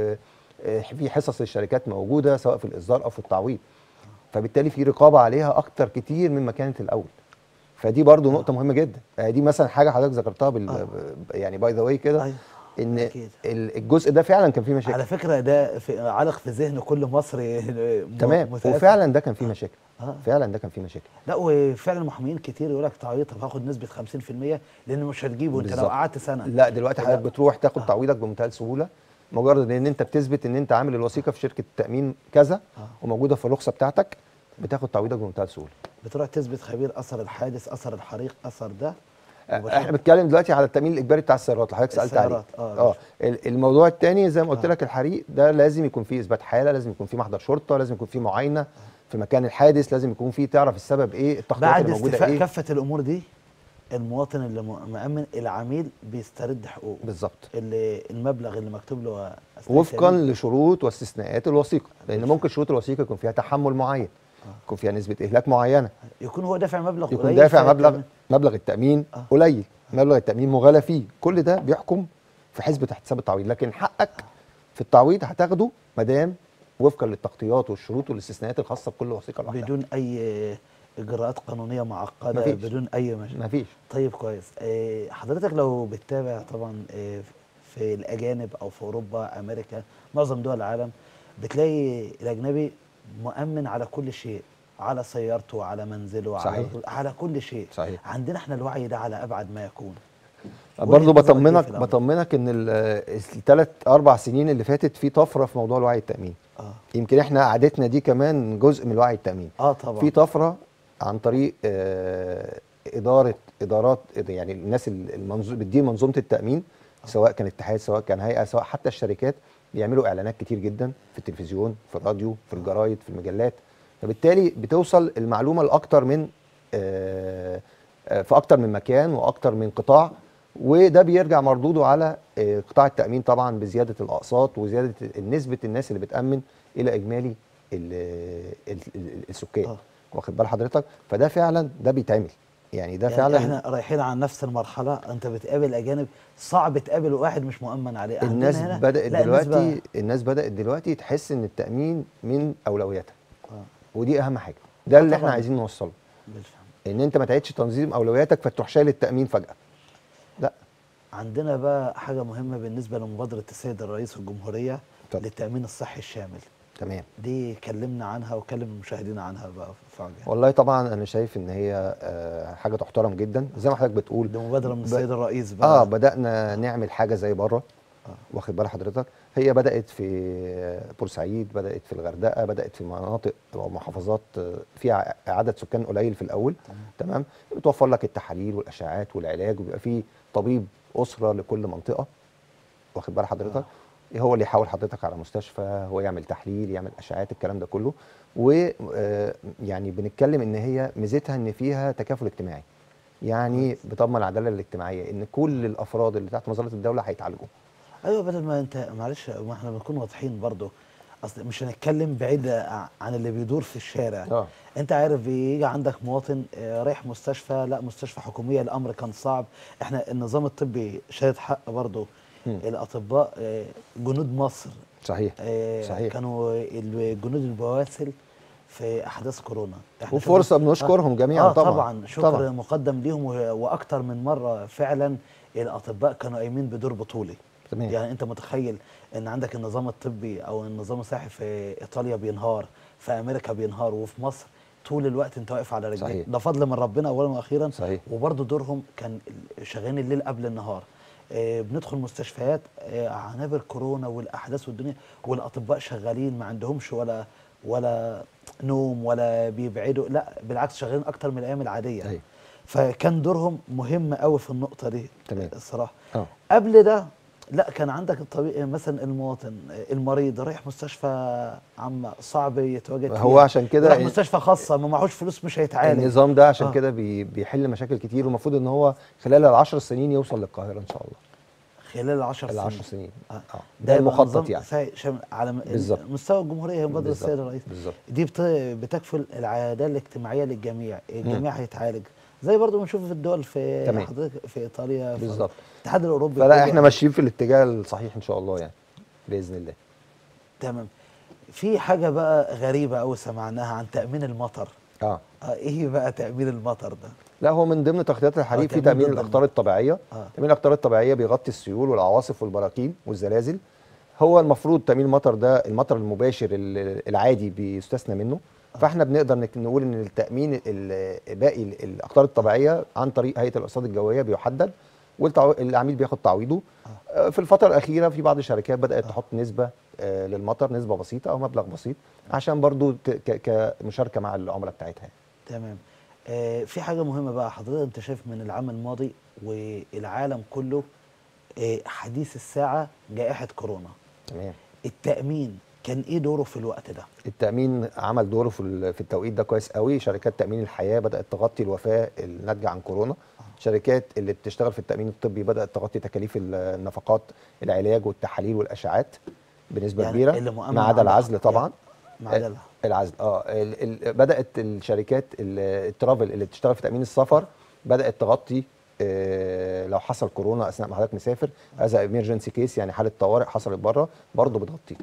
وفي حصص للشركات موجوده سواء في الاصدار او في التعويض فبالتالي في رقابه عليها اكتر كتير مما كانت الاول فدي برضو نقطه مهمه جدا آه، دي مثلا حاجه حضرتك ذكرتها بال آه. ب- يعني باي ذا واي كده أيوة. ان أكيد. ال- الجزء ده فعلا كان فيه مشاكل على فكره ده في علق في ذهن كل مصري م- تمام متأثر. وفعلا ده كان فيه مشاكل آه. فعلا ده كان فيه مشاكل لا وفعلا محامين كتير يقول لك تعويض طب هاخد نسبه 50% لان مش هتجيبه انت لو بالظبط. قعدت سنه لا دلوقتي لا. حضرتك بتروح تاخد تعويضك بمنتهى السهوله مجرد ان انت بتثبت ان انت عامل الوثيقه في شركه التامين كذا آه. وموجوده في الرخصه بتاعتك بتاخد تعويضك بمنتهى السهوله بتروح تثبت خبير اثر الحادث اثر الحريق اثر ده وبتروح- احنا بنتكلم دلوقتي على التامين الاجباري بتاع السيارات اللي حضرتك سالت عليه السيارات، آه، اه ماشي. ال- الموضوع الثاني زي ما قلت آه. لك الحريق ده لازم يكون فيه اثبات حاله لازم يكون فيه محضر شرطه لازم يكون فيه معاينه في مكان الحادث لازم يكون فيه تعرف السبب ايه التخطيطات بعد اللي موجوده استيفاء ايه كافه الامور دي المواطن اللي م- مأمن العميل بيسترد حقوقه بالظبط اللي المبلغ اللي مكتوب له أثناء وفقا التأمين. لشروط واستثناءات الوثيقه لان ممكن شروط الوثيقه يكون فيها تحمل معين يكون فيها نسبه اهلاك معينه يكون هو دافع مبلغ يكون قليل دافع في مبلغ التأمين. مبلغ التامين آه. قليل مبلغ التامين مغالى فيه كل ده بيحكم في حسبه احتساب التعويض لكن حقك في التعويض هتاخده ما دام وفقا للتغطيات والشروط والاستثناءات الخاصه بكل وثيقه لوحدها بدون اي اجراءات قانونيه معقده مفيش. بدون اي مشاكل مفيش طيب كويس آه، حضرتك لو بتتابع طبعا آه، في الاجانب او في اوروبا امريكا معظم دول العالم بتلاقي الاجنبي مؤمن على كل شيء على سيارته على منزله على صحيح. على كل شيء صحيح. عندنا احنا الوعي ده على ابعد ما يكون برضه وجهة نظرك إيه بطمنك في الأمر؟ بطمنك ان الثلاث اربع سنين اللي فاتت في طفره في موضوع الوعي التامين اه يمكن احنا قعدتنا دي كمان جزء من الوعي التامين اه طبعا في طفره عن طريق آه، اداره ادارات يعني الناس المنظو بتدير منظومه التامين سواء كان اتحاد سواء كان هيئه سواء حتى الشركات بيعملوا اعلانات كتير جدا في التلفزيون في الراديو في الجرايد في المجلات فبالتالي بتوصل المعلومه لاكتر من آه، آه، في اكتر من مكان واكتر من قطاع وده بيرجع مردوده على آه، قطاع التامين طبعا بزياده الاقساط وزياده نسبه الناس اللي بتامن الى اجمالي ال- ال- ال- السكان آه. واخد بال حضرتك فده فعلا ده بيتعمل يعني ده يعني فعلا احنا رايحين على نفس المرحله انت بتقابل اجانب صعب تقابل واحد مش مؤمن عليه عندنا الناس هنا بدات لا، الناس دلوقتي بقى- الناس بدات دلوقتي تحس ان التامين من اولوياتها آه، ودي اهم حاجه ده اللي احنا طبعاً. عايزين نوصله بالفهم ان انت ما تعيدش تنظيم اولوياتك فتروح شايل التامين فجاه لا عندنا بقى حاجة مهمة بالنسبة لمبادرة السيد الرئيس الجمهورية اتفضل. للتأمين الصحي الشامل تمام دي كلمنا عنها وكلم المشاهدين عنها بقى في عجل والله طبعا انا شايف ان هي آه، حاجه تحترم جدا زي ما حضرتك بتقول دي مبادرة من ب- السيد الرئيس بقى اه بدانا نعمل حاجه زي بره آه. واخد بال حضرتك هي بدات في بورسعيد بدات في الغردقه بدات في مناطق او محافظات آه، فيها عدد سكان قليل في الاول تمام بتوفر لك التحاليل والاشعاعات والعلاج وبيبقى في طبيب اسره لكل منطقه واخد بال حضرتك هو اللي يحاول حضرتك على مستشفى هو يعمل تحليل يعمل اشعاعات الكلام ده كله ويعني بنتكلم ان هي ميزتها ان فيها تكافل اجتماعي يعني بتضمن العداله الاجتماعيه ان كل الافراد اللي تحت مظله الدوله هيتعالجوا ايوه بدل ما انت معلش ما احنا بنكون واضحين برضو اصل مش هنتكلم بعيد ع- عن اللي بيدور في الشارع اه انت عارف بيجي عندك مواطن آه، رايح مستشفى لا مستشفى حكوميه الامر كان صعب احنا النظام الطبي شهد حق برضو مم. الاطباء آه، جنود مصر صحيح آه، صحيح. كانوا الجنود البواسل في احداث كورونا إحنا وفرصه شفنا- بنشكرهم جميعا آه طبعا طبعا شكر طبعا. مقدم ليهم و- واكتر من مره فعلا الاطباء كانوا قايمين بدور بطولي تمام. يعني انت متخيل ان عندك النظام الطبي او النظام الصحي في ايطاليا بينهار في امريكا بينهار وفي مصر طول الوقت انت واقف على رجليك صحيح. ده فضل من ربنا اولا واخيرا صحيح. وبرضه دورهم كان شغالين الليل قبل النهار آه، بندخل مستشفيات آه، عنابر كورونا والاحداث والدنيا والاطباء شغالين ما عندهمش ولا ولا نوم ولا بيبعدوا لا بالعكس شغالين اكتر من الايام العاديه أيوة. فكان دورهم مهم قوي في النقطه دي تمام. الصراحه اه قبل ده لا كان عندك الطبيعي مثلا المواطن المريض رايح مستشفى عامه صعب يتواجد هو فيها. عشان كده رايح ال- مستشفى خاصه ما معهوش فلوس مش هيتعالج النظام ده عشان آه. كده بي بيحل مشاكل كتير والمفروض ان هو خلال العشر سنين يوصل للقاهره ان شاء الله خلال العشر سنين العشر سنين آه. اه ده ده يبقى المخطط نظام يعني سا- شامل على م- بالظبط. مستوى الجمهوريه مبادره بالظبط. السيد الرئيس بالظبط دي بت... بتكفل العداله الاجتماعيه للجميع الجميع هيتعالج زي برضو بنشوف في الدول في تمام. حضرتك في ايطاليا في بالظبط. الاتحاد الاوروبي فلا كله. احنا ماشيين في الاتجاه الصحيح ان شاء الله يعني باذن الله تمام في حاجه بقى غريبه قوي سمعناها عن تامين المطر اه آه ايه بقى تامين المطر ده لا هو من ضمن تغطيات الحريق آه، في تأمين تامين ضد الاخطار الطبيعيه آه. تامين الاخطار الطبيعيه بيغطي السيول والعواصف والبراكين والزلازل هو المفروض تامين المطر ده المطر المباشر ال- العادي بيستثنى منه فاحنا بنقدر نك- نقول ان التامين ال- باقي ال- الاخطار الطبيعيه عن طريق هيئه الارصاد الجويه بيحدد والعميل بياخد تعويضه آه، في الفتره الاخيره في بعض الشركات بدات تحط نسبه آه، للمطر نسبه بسيطه او مبلغ بسيط عشان برضو ت- ك- كمشاركه مع العملاء بتاعتها تمام آه في حاجه مهمه بقى حضرتك انت شايف من العام الماضي والعالم كله آه حديث الساعه جائحه كورونا تمام التامين كان ايه دوره في الوقت ده التأمين عمل دوره في ال- في التوقيت ده كويس قوي شركات تأمين الحياة بدأت تغطي الوفاة الناتجة عن كورونا شركات اللي بتشتغل في التأمين الطبي بدأت تغطي تكاليف ال- النفقات العلاج والتحاليل والأشعات بنسبة يعني كبيرة اللي مؤمن ما عدا على- العزل طبعا ما عدا الع- العزل اه ال ال بدأت الشركات ال- الترافل اللي بتشتغل في تأمين السفر بدأت تغطي آه، لو حصل كورونا اثناء ما حضرتك مسافر از ايمرجنسي كيس يعني حاله طوارئ حصلت بره برضه بتغطيك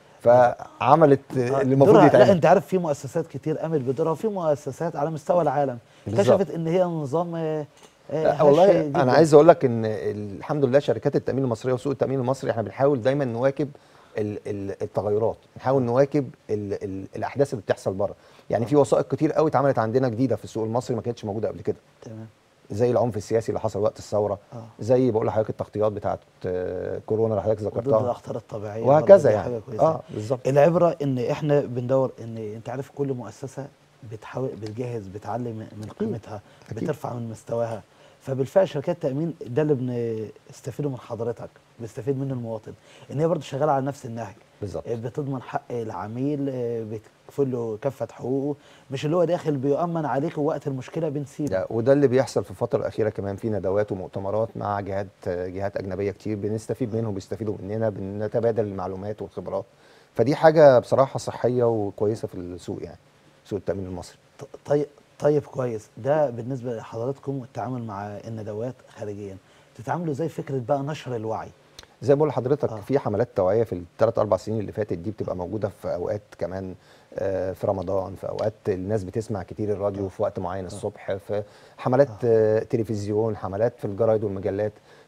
فعملت آه، اللي المفروض دورها- لا يتعمل انت عارف في مؤسسات كتير قامت بدورها وفي مؤسسات على مستوى العالم بالظبط. كشفت ان هي نظام آه، آه، لا هش والله جداً. انا عايز اقول لك ان الحمد لله شركات التامين المصريه وسوق التامين المصري احنا بنحاول دايما نواكب ال- ال- التغيرات نحاول نواكب ال ال الاحداث اللي بتحصل بره يعني في وثائق كتير قوي اتعملت عندنا جديده في السوق المصري ما كانتش موجوده قبل كده تمام زي العنف السياسي اللي حصل وقت الثوره آه. زي بقول لحضرتك التغطيات بتاعت آه، كورونا اللي حضرتك وضد ذكرتها الاخطار الطبيعيه وهكذا برضه دي يعني حاجة كويسة. اه بالظبط العبره ان احنا بندور ان انت عارف كل مؤسسه بتحاول بتجهز بتعلي من من قيمتها أكيد. بترفع من مستواها فبالفعل شركات التامين ده اللي بنستفيده من حضرتك بيستفيد منه المواطن ان هي برضه شغاله على نفس النهج بالظبط بتضمن حق العميل بتكفل له كافه حقوقه مش اللي هو داخل بيؤمن عليك ووقت المشكله بنسيبه ده وده اللي بيحصل في الفتره الاخيره كمان في ندوات ومؤتمرات مع جهات جهات اجنبيه كتير بنستفيد منهم بيستفيدوا مننا بنتبادل المعلومات والخبرات فدي حاجه بصراحه صحيه وكويسه في السوق يعني سوق التامين المصري ط- طيب طيب كويس ده بالنسبه لحضراتكم التعامل مع الندوات خارجيا تتعاملوا ازاي فكره بقى نشر الوعي زي ما بقول لحضرتك آه. في حملات توعيه في الثلاث اربع سنين اللي فاتت دي بتبقى موجوده في اوقات كمان آه، في رمضان في اوقات الناس بتسمع كتير الراديو في وقت معين الصبح في حملات آه، تلفزيون حملات في الجرايد والمجلات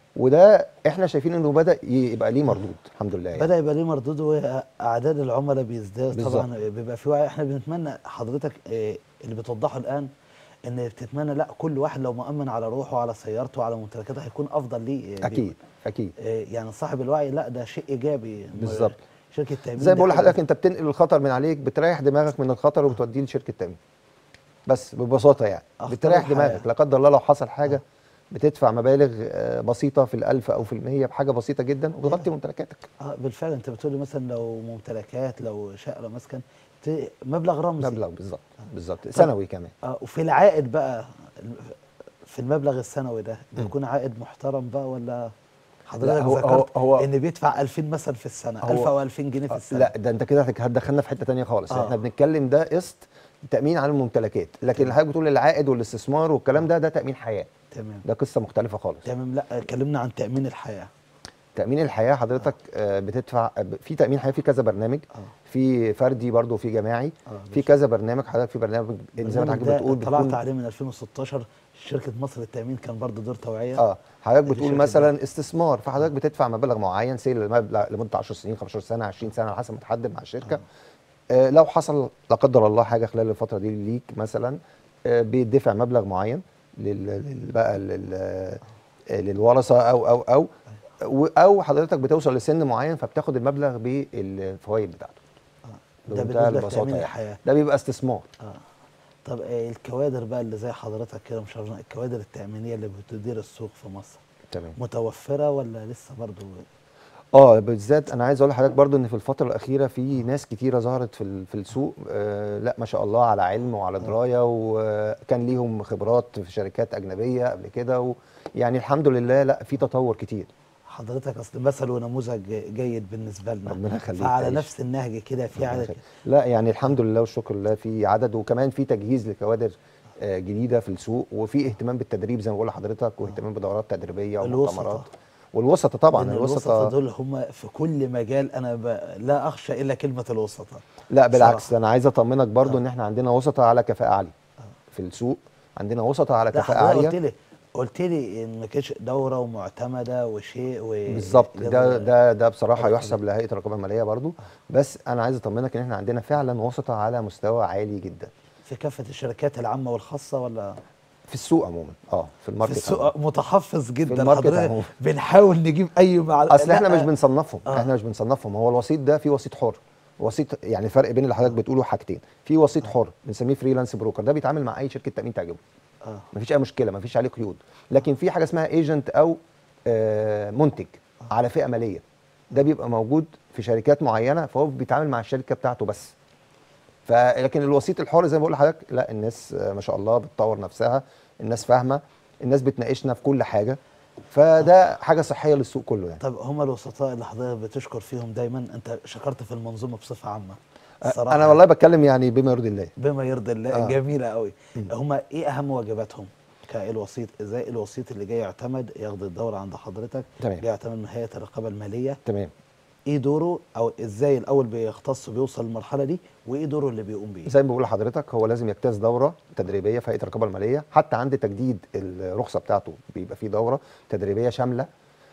وده احنا شايفين انه بدا يبقى ليه مردود الحمد لله يعني. بدا يبقى ليه مردود واعداد العملاء بيزداد بالظبط. طبعا بيبقى في وعي احنا بنتمنى حضرتك آه، اللي بتوضحه الان ان بتتمنى لا كل واحد لو مؤمن على روحه وعلى سيارته وعلى ممتلكاته هيكون افضل ليه آه، اكيد اكيد آه، يعني صاحب الوعي لا ده شيء ايجابي بالظبط. شركه تامين زي ما بقول دي حاجة- لحضرتك انت بتنقل الخطر من عليك بتريح دماغك من الخطر وبتوديه لشركه تامين بس ببساطه يعني أخطر بتريح الحياة. دماغك لا قدر الله لو حصل حاجه بتدفع مبالغ آه، بسيطه في الألف او في المية بحاجه بسيطه جدا وبتغطي ممتلكاتك اه بالفعل انت بتقول لي مثلا لو ممتلكات لو شقه لو مسكن ت- مبلغ رمزي مبلغ بالظبط بالظبط سنوي كمان اه وفي العائد بقى في المبلغ السنوي ده بيكون عائد محترم بقى ولا حضرتك هو- ذكرت هو- هو- ان بيدفع 2000 مثلا في السنه هو- 1000 او 2000 جنيه في آه، السنه لا ده انت كده هتك- هتدخلنا في حته تانية خالص آه. احنا بنتكلم ده قسط تامين على الممتلكات لكن اللي حضرتك بتقول العائد والاستثمار والكلام ده ده تامين حياه تمام ده قصه مختلفه خالص تمام لا اتكلمنا عن تامين الحياه تامين الحياه حضرتك آه، بتدفع آه، في تامين حياه في كذا برنامج آه. في فردي برضه وفي جماعي آه، في كذا برنامج حضرتك في برنامج زي ما البرنامج حضرتك ده بتقول طلعت بتكون عليه من 2016 شركه مصر للتامين كان برضه دور توعيه اه حضرتك دي بتقول شركة مثلا استثمار فحضرتك بتدفع مبلغ معين سي لمبلغ لمده 10 سنين 15 سنه 20 سنه على حسب ما تحدد مع الشركه آه لو حصل لا قدر الله حاجه خلال الفتره دي ليك مثلا آه بيدفع مبلغ معين لل لل- بقى لل آه، للورثه او او او و- او حضرتك بتوصل لسن معين فبتاخد المبلغ بالفوائد بتاعته ده بمنتهى بالنسبه البساطة لتامين يعني. الحياه ده بيبقى استثمار اه طب آه، الكوادر بقى اللي زي حضرتك كده مشرفنا الكوادر التامينيه اللي بتدير السوق في مصر تمام متوفره ولا لسه برضه اه بالذات انا عايز اقول لحضرتك برضو ان في الفتره الاخيره في ناس كتيره ظهرت في ال- في السوق آه لا ما شاء الله على علم وعلى درايه وكان ليهم خبرات في شركات اجنبيه قبل كده و يعني الحمد لله لا في تطور كتير حضرتك اصل مثل ونموذج جيد بالنسبه لنا ربنا يخليك فعلى تعيش. نفس النهج كده في عدد لا يعني الحمد لله والشكر لله في عدد وكمان في تجهيز لكوادر آه، جديده في السوق وفي اهتمام بالتدريب زي ما بقول لحضرتك واهتمام بدورات تدريبيه الوسطى. ومؤتمرات والوسطى طبعا لأن الوسطى الوسطى دول هم في كل مجال انا ب... لا اخشى الا كلمه الوسطى لا بالعكس صراحة. انا عايز اطمنك برضو آه. ان احنا عندنا وسطى على كفاءه عاليه في السوق عندنا وسطى على لا كفاءه حضرتك قلت عاليه لي قلت لي ان ما كانتش دوره ومعتمده وشيء و بالظبط ده ده ده بصراحه حاجة يحسب لهيئه الرقابه الماليه برضو بس انا عايز اطمنك ان احنا عندنا فعلا وسطى على مستوى عالي جدا في كافه الشركات العامه والخاصه ولا في السوق عموما اه في في الماركت السوق عموماً. متحفظ جدا الماركت حضرتك عموماً. بنحاول نجيب اي معلومه اصل احنا مش بنصنفهم آه. احنا مش بنصنفهم هو الوسيط ده في وسيط حر وسيط يعني الفرق بين اللي حضرتك بتقوله حاجتين في وسيط حر بنسميه فريلانس بروكر ده بيتعامل مع اي شركه تامين تعجبه اه مفيش اي مشكله مفيش عليه قيود لكن في حاجه اسمها ايجنت او آه، منتج على فئه ماليه ده بيبقى موجود في شركات معينه فهو بيتعامل مع الشركه بتاعته بس فلكن الوسيط الحر زي ما بقول لحضرتك لا الناس آه، ما شاء الله بتطور نفسها الناس فاهمه الناس بتناقشنا في كل حاجه فده حاجه صحيه للسوق كله يعني طب هم الوسطاء اللي حضرتك بتشكر فيهم دايما انت شكرت في المنظومه بصفه عامه انا والله بتكلم يعني بما يرضي الله بما يرضي الله آه. جميله قوي هم ايه اهم واجباتهم كالوسيط ازاي الوسيط اللي جاي يعتمد ياخد الدوره عند حضرتك تمام. جاي يعتمد من هيئه الرقابه الماليه تمام ايه دوره او ازاي الاول بيختص بيوصل للمرحله دي وايه دوره اللي بيقوم بيه زي ما بقول لحضرتك هو لازم يجتاز دوره تدريبيه في هيئه الرقابه الماليه حتى عند تجديد الرخصه بتاعته بيبقى فيه دوره تدريبيه شامله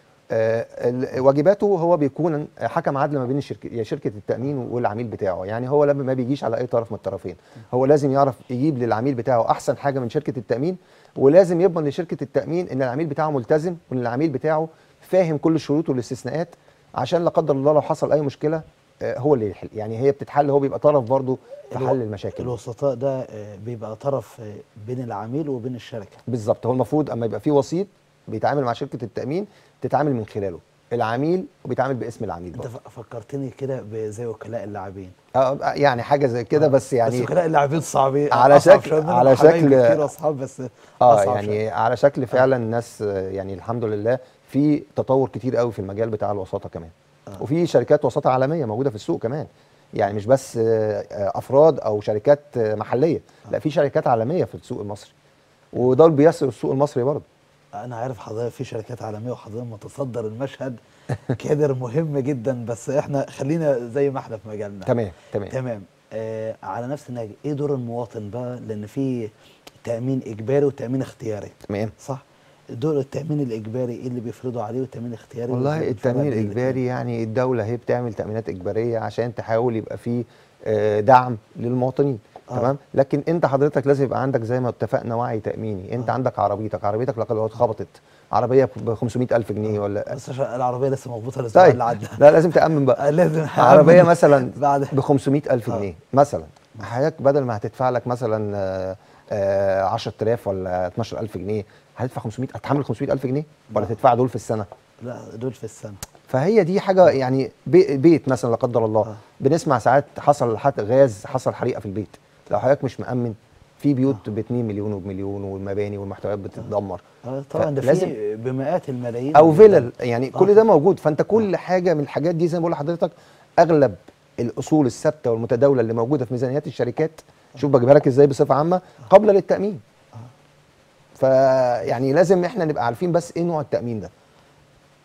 آه، ال- واجباته هو بيكون حكم عدل ما بين الشركه يا شركه التامين والعميل بتاعه يعني هو لما ما بيجيش على اي طرف من الطرفين هو لازم يعرف يجيب للعميل بتاعه احسن حاجه من شركه التامين ولازم يضمن لشركه التامين ان العميل بتاعه ملتزم وان العميل بتاعه فاهم كل الشروط والاستثناءات عشان لا قدر الله لو حصل اي مشكله آه، هو اللي يحل يعني هي بتتحل هو بيبقى طرف برضه في الو- حل المشاكل الوسطاء ده آه، بيبقى طرف آه، بين العميل وبين الشركه بالظبط هو المفروض اما يبقى في وسيط بيتعامل مع شركه التامين تتعامل من خلاله العميل وبيتعامل باسم العميل انت برضه. ف- فكرتني كده زي وكلاء اللاعبين آه، يعني حاجه زي كده بس بس يعني وكلاء اللاعبين صعبين على أصعب شكل- شوية منهم على حبايب شكل- كتير اصحاب بس اه أصعب يعني شوية. على شكل فعلا الناس آه، يعني الحمد لله في تطور كتير قوي في المجال بتاع الوساطه كمان آه. وفي شركات وساطه عالميه موجوده في السوق كمان يعني مش بس آه، آه، افراد او شركات آه، محليه لا في شركات عالميه في السوق المصري ودول بيسروا السوق المصري برضه انا عارف حضرتك في شركات عالميه وحضرتك متصدر المشهد كادر مهم جدا بس احنا خلينا زي ما احنا في مجالنا تمام تمام تمام آه على نفس النهج ايه دور المواطن بقى لان في تامين اجباري وتامين اختياري تمام صح دور التامين الاجباري ايه اللي بيفرضوا عليه والتامين الاختياري والله وإزاي التأمين بيفرق بين الإجباري يعني الدولة هي بتعمل تأمينات إجبارية عشان تحاول يبقى فيه آه، دعم للمواطنين آه. تمام لكن انت حضرتك لازم يبقى عندك زي ما اتفقنا وعي تأميني انت آه. عندك عربيتك عربيتك لو لو اتخبطت عربية ب 500 ألف جنيه ولا بس عشان العربيه لسه مربوطه الاسبوع طيب اللي عدى لا لازم تأمن بقى آه، لازم عربية مثلا بعد ب 500 ألف آه. جنيه مثلا حضرتك بدل ما هتدفع لك مثلا آه، آه، 10000 ولا 12000 جنيه هتدفع 500 هتحمل 500 ألف جنيه ولا لا. تدفع دول في السنة لا دول في السنه فهي دي حاجه يعني بي- بيت مثلا لا قدر الله آه. بنسمع ساعات حصل حت غاز حصل حريقه في البيت لو حضرتك مش مأمن في بيوت ب 2 مليون وبمليون والمباني والمحتويات بتتدمر آه، طبعا ده فلازم- في بمئات الملايين او من فيلل يعني آه. كل ده موجود فانت كل حاجه من الحاجات دي زي ما بقول لحضرتك اغلب الاصول الثابته والمتداوله اللي موجوده في ميزانيات الشركات شوف بجيبها لك ازاي بصفه عامه قابله للتامين فيعني لازم احنا نبقى عارفين بس ايه نوع التامين ده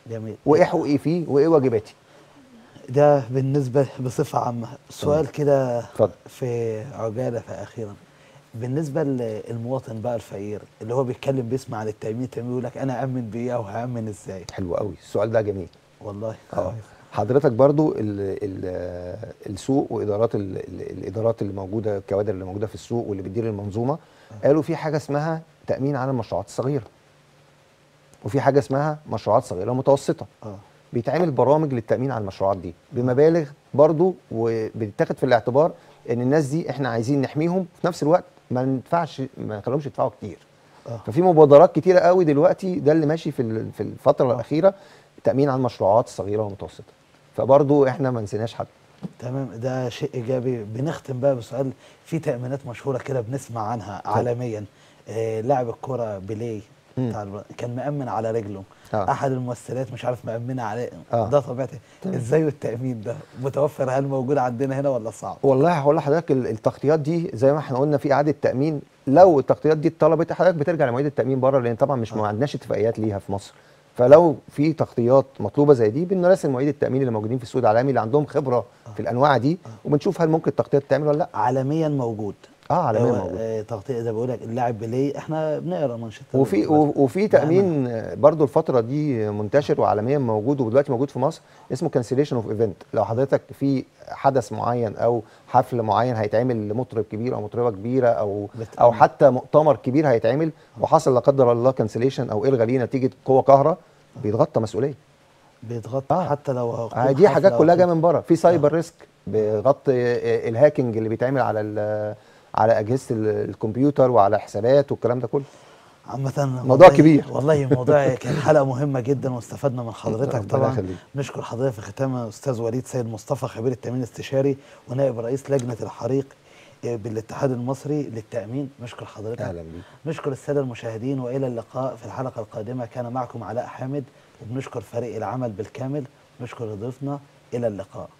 جميل وايه حقوقي فيه وايه واجباتي ده بالنسبة بصفة عامة سؤال كده اتفضل. في عجالة فأخيرا بالنسبة للمواطن بقى الفقير اللي هو بيتكلم بيسمع عن التأمين التأمين يقول لك أنا أأمن بإيه أو هأمن إزاي حلو قوي السؤال ده جميل والله اه حضرتك برضو ال ال السوق وادارات ال ال الادارات اللي موجوده الكوادر اللي موجوده في السوق واللي بتدير المنظومه قالوا في حاجه اسمها تامين على المشروعات الصغيره وفي حاجه اسمها مشروعات صغيره ومتوسطه اه بيتعمل برامج للتامين على المشروعات دي بمبالغ برضو وبتتاخد في الاعتبار ان الناس دي احنا عايزين نحميهم في نفس الوقت ما ندفعش ما نخليهمش يدفعوا كتير اه ففي مبادرات كتيره قوي دلوقتي ده اللي ماشي في ال- في الفتره الاخيره تامين على المشروعات الصغيره والمتوسطه فبرضو احنا ما نسيناش حد تمام ده شيء إيجابي بنختم بقى بسؤال في تأمينات مشهورة كده بنسمع عنها عالميا آه لاعب الكرة بيليه مم. بتاع الب- كان مأمن على رجله آه. أحد الممثلات مش عارف مأمنة عليه آه. ده طبيعته تمام. إزاي التأمين ده متوفر هل موجود عندنا هنا ولا صعب؟ والله هقول لحضرتك ال- التغطيات دي زي ما احنا قلنا في اعاده تامين لو التغطيات دي اتطلبت حضرتك بترجع لمواعيد التامين بره لان طبعا مش آه. ما عندناش اتفاقيات ليها في مصر فلو في تغطيات مطلوبه زي دي بنراسل مواعيد التامين اللي موجودين في السوق العالمي اللي عندهم خبره في الانواع دي وبنشوف هل ممكن التغطيه تتعمل ولا لا عالميا موجود اه عالميا هو، موجود آه، تغطيه زي ما بقول لك اللاعب بيليه احنا بنقرا منشطات وفي و- وفي تامين آه، برضو الفتره دي منتشر وعالميا موجود ودلوقتي موجود في مصر اسمه كانسليشن اوف ايفنت لو حضرتك في حدث معين او حفل معين هيتعمل لمطرب كبير او مطربه كبيره او بتأمن. او حتى مؤتمر كبير هيتعمل وحصل لا قدر الله كانسليشن او الغى ليه نتيجه قوه قاهره بيتغطى مسؤوليه بيتغطى آه. حتى لو هقيم آه، دي حفلة حاجات أو كلها كده. جايه من بره في سايبر ريسك بيغطي آه، الهاكينج اللي بيتعمل على ال- على اجهزه ال- الكمبيوتر وعلى حسابات والكلام ده كله عامة موضوع والله- كبير. والله موضوع كان حلقة مهمة جدا واستفدنا من حضرتك ربنا طبعا يخليك. نشكر حضرتك في ختامها أستاذ وليد سيد مصطفى خبير التأمين الاستشاري ونائب رئيس لجنة الحريق آه، بالاتحاد المصري للتأمين نشكر حضرتك اهلا بيك نشكر السادة المشاهدين وإلى اللقاء في الحلقة القادمة كان معكم علاء حامد وبنشكر فريق العمل بالكامل نشكر ضيوفنا إلى اللقاء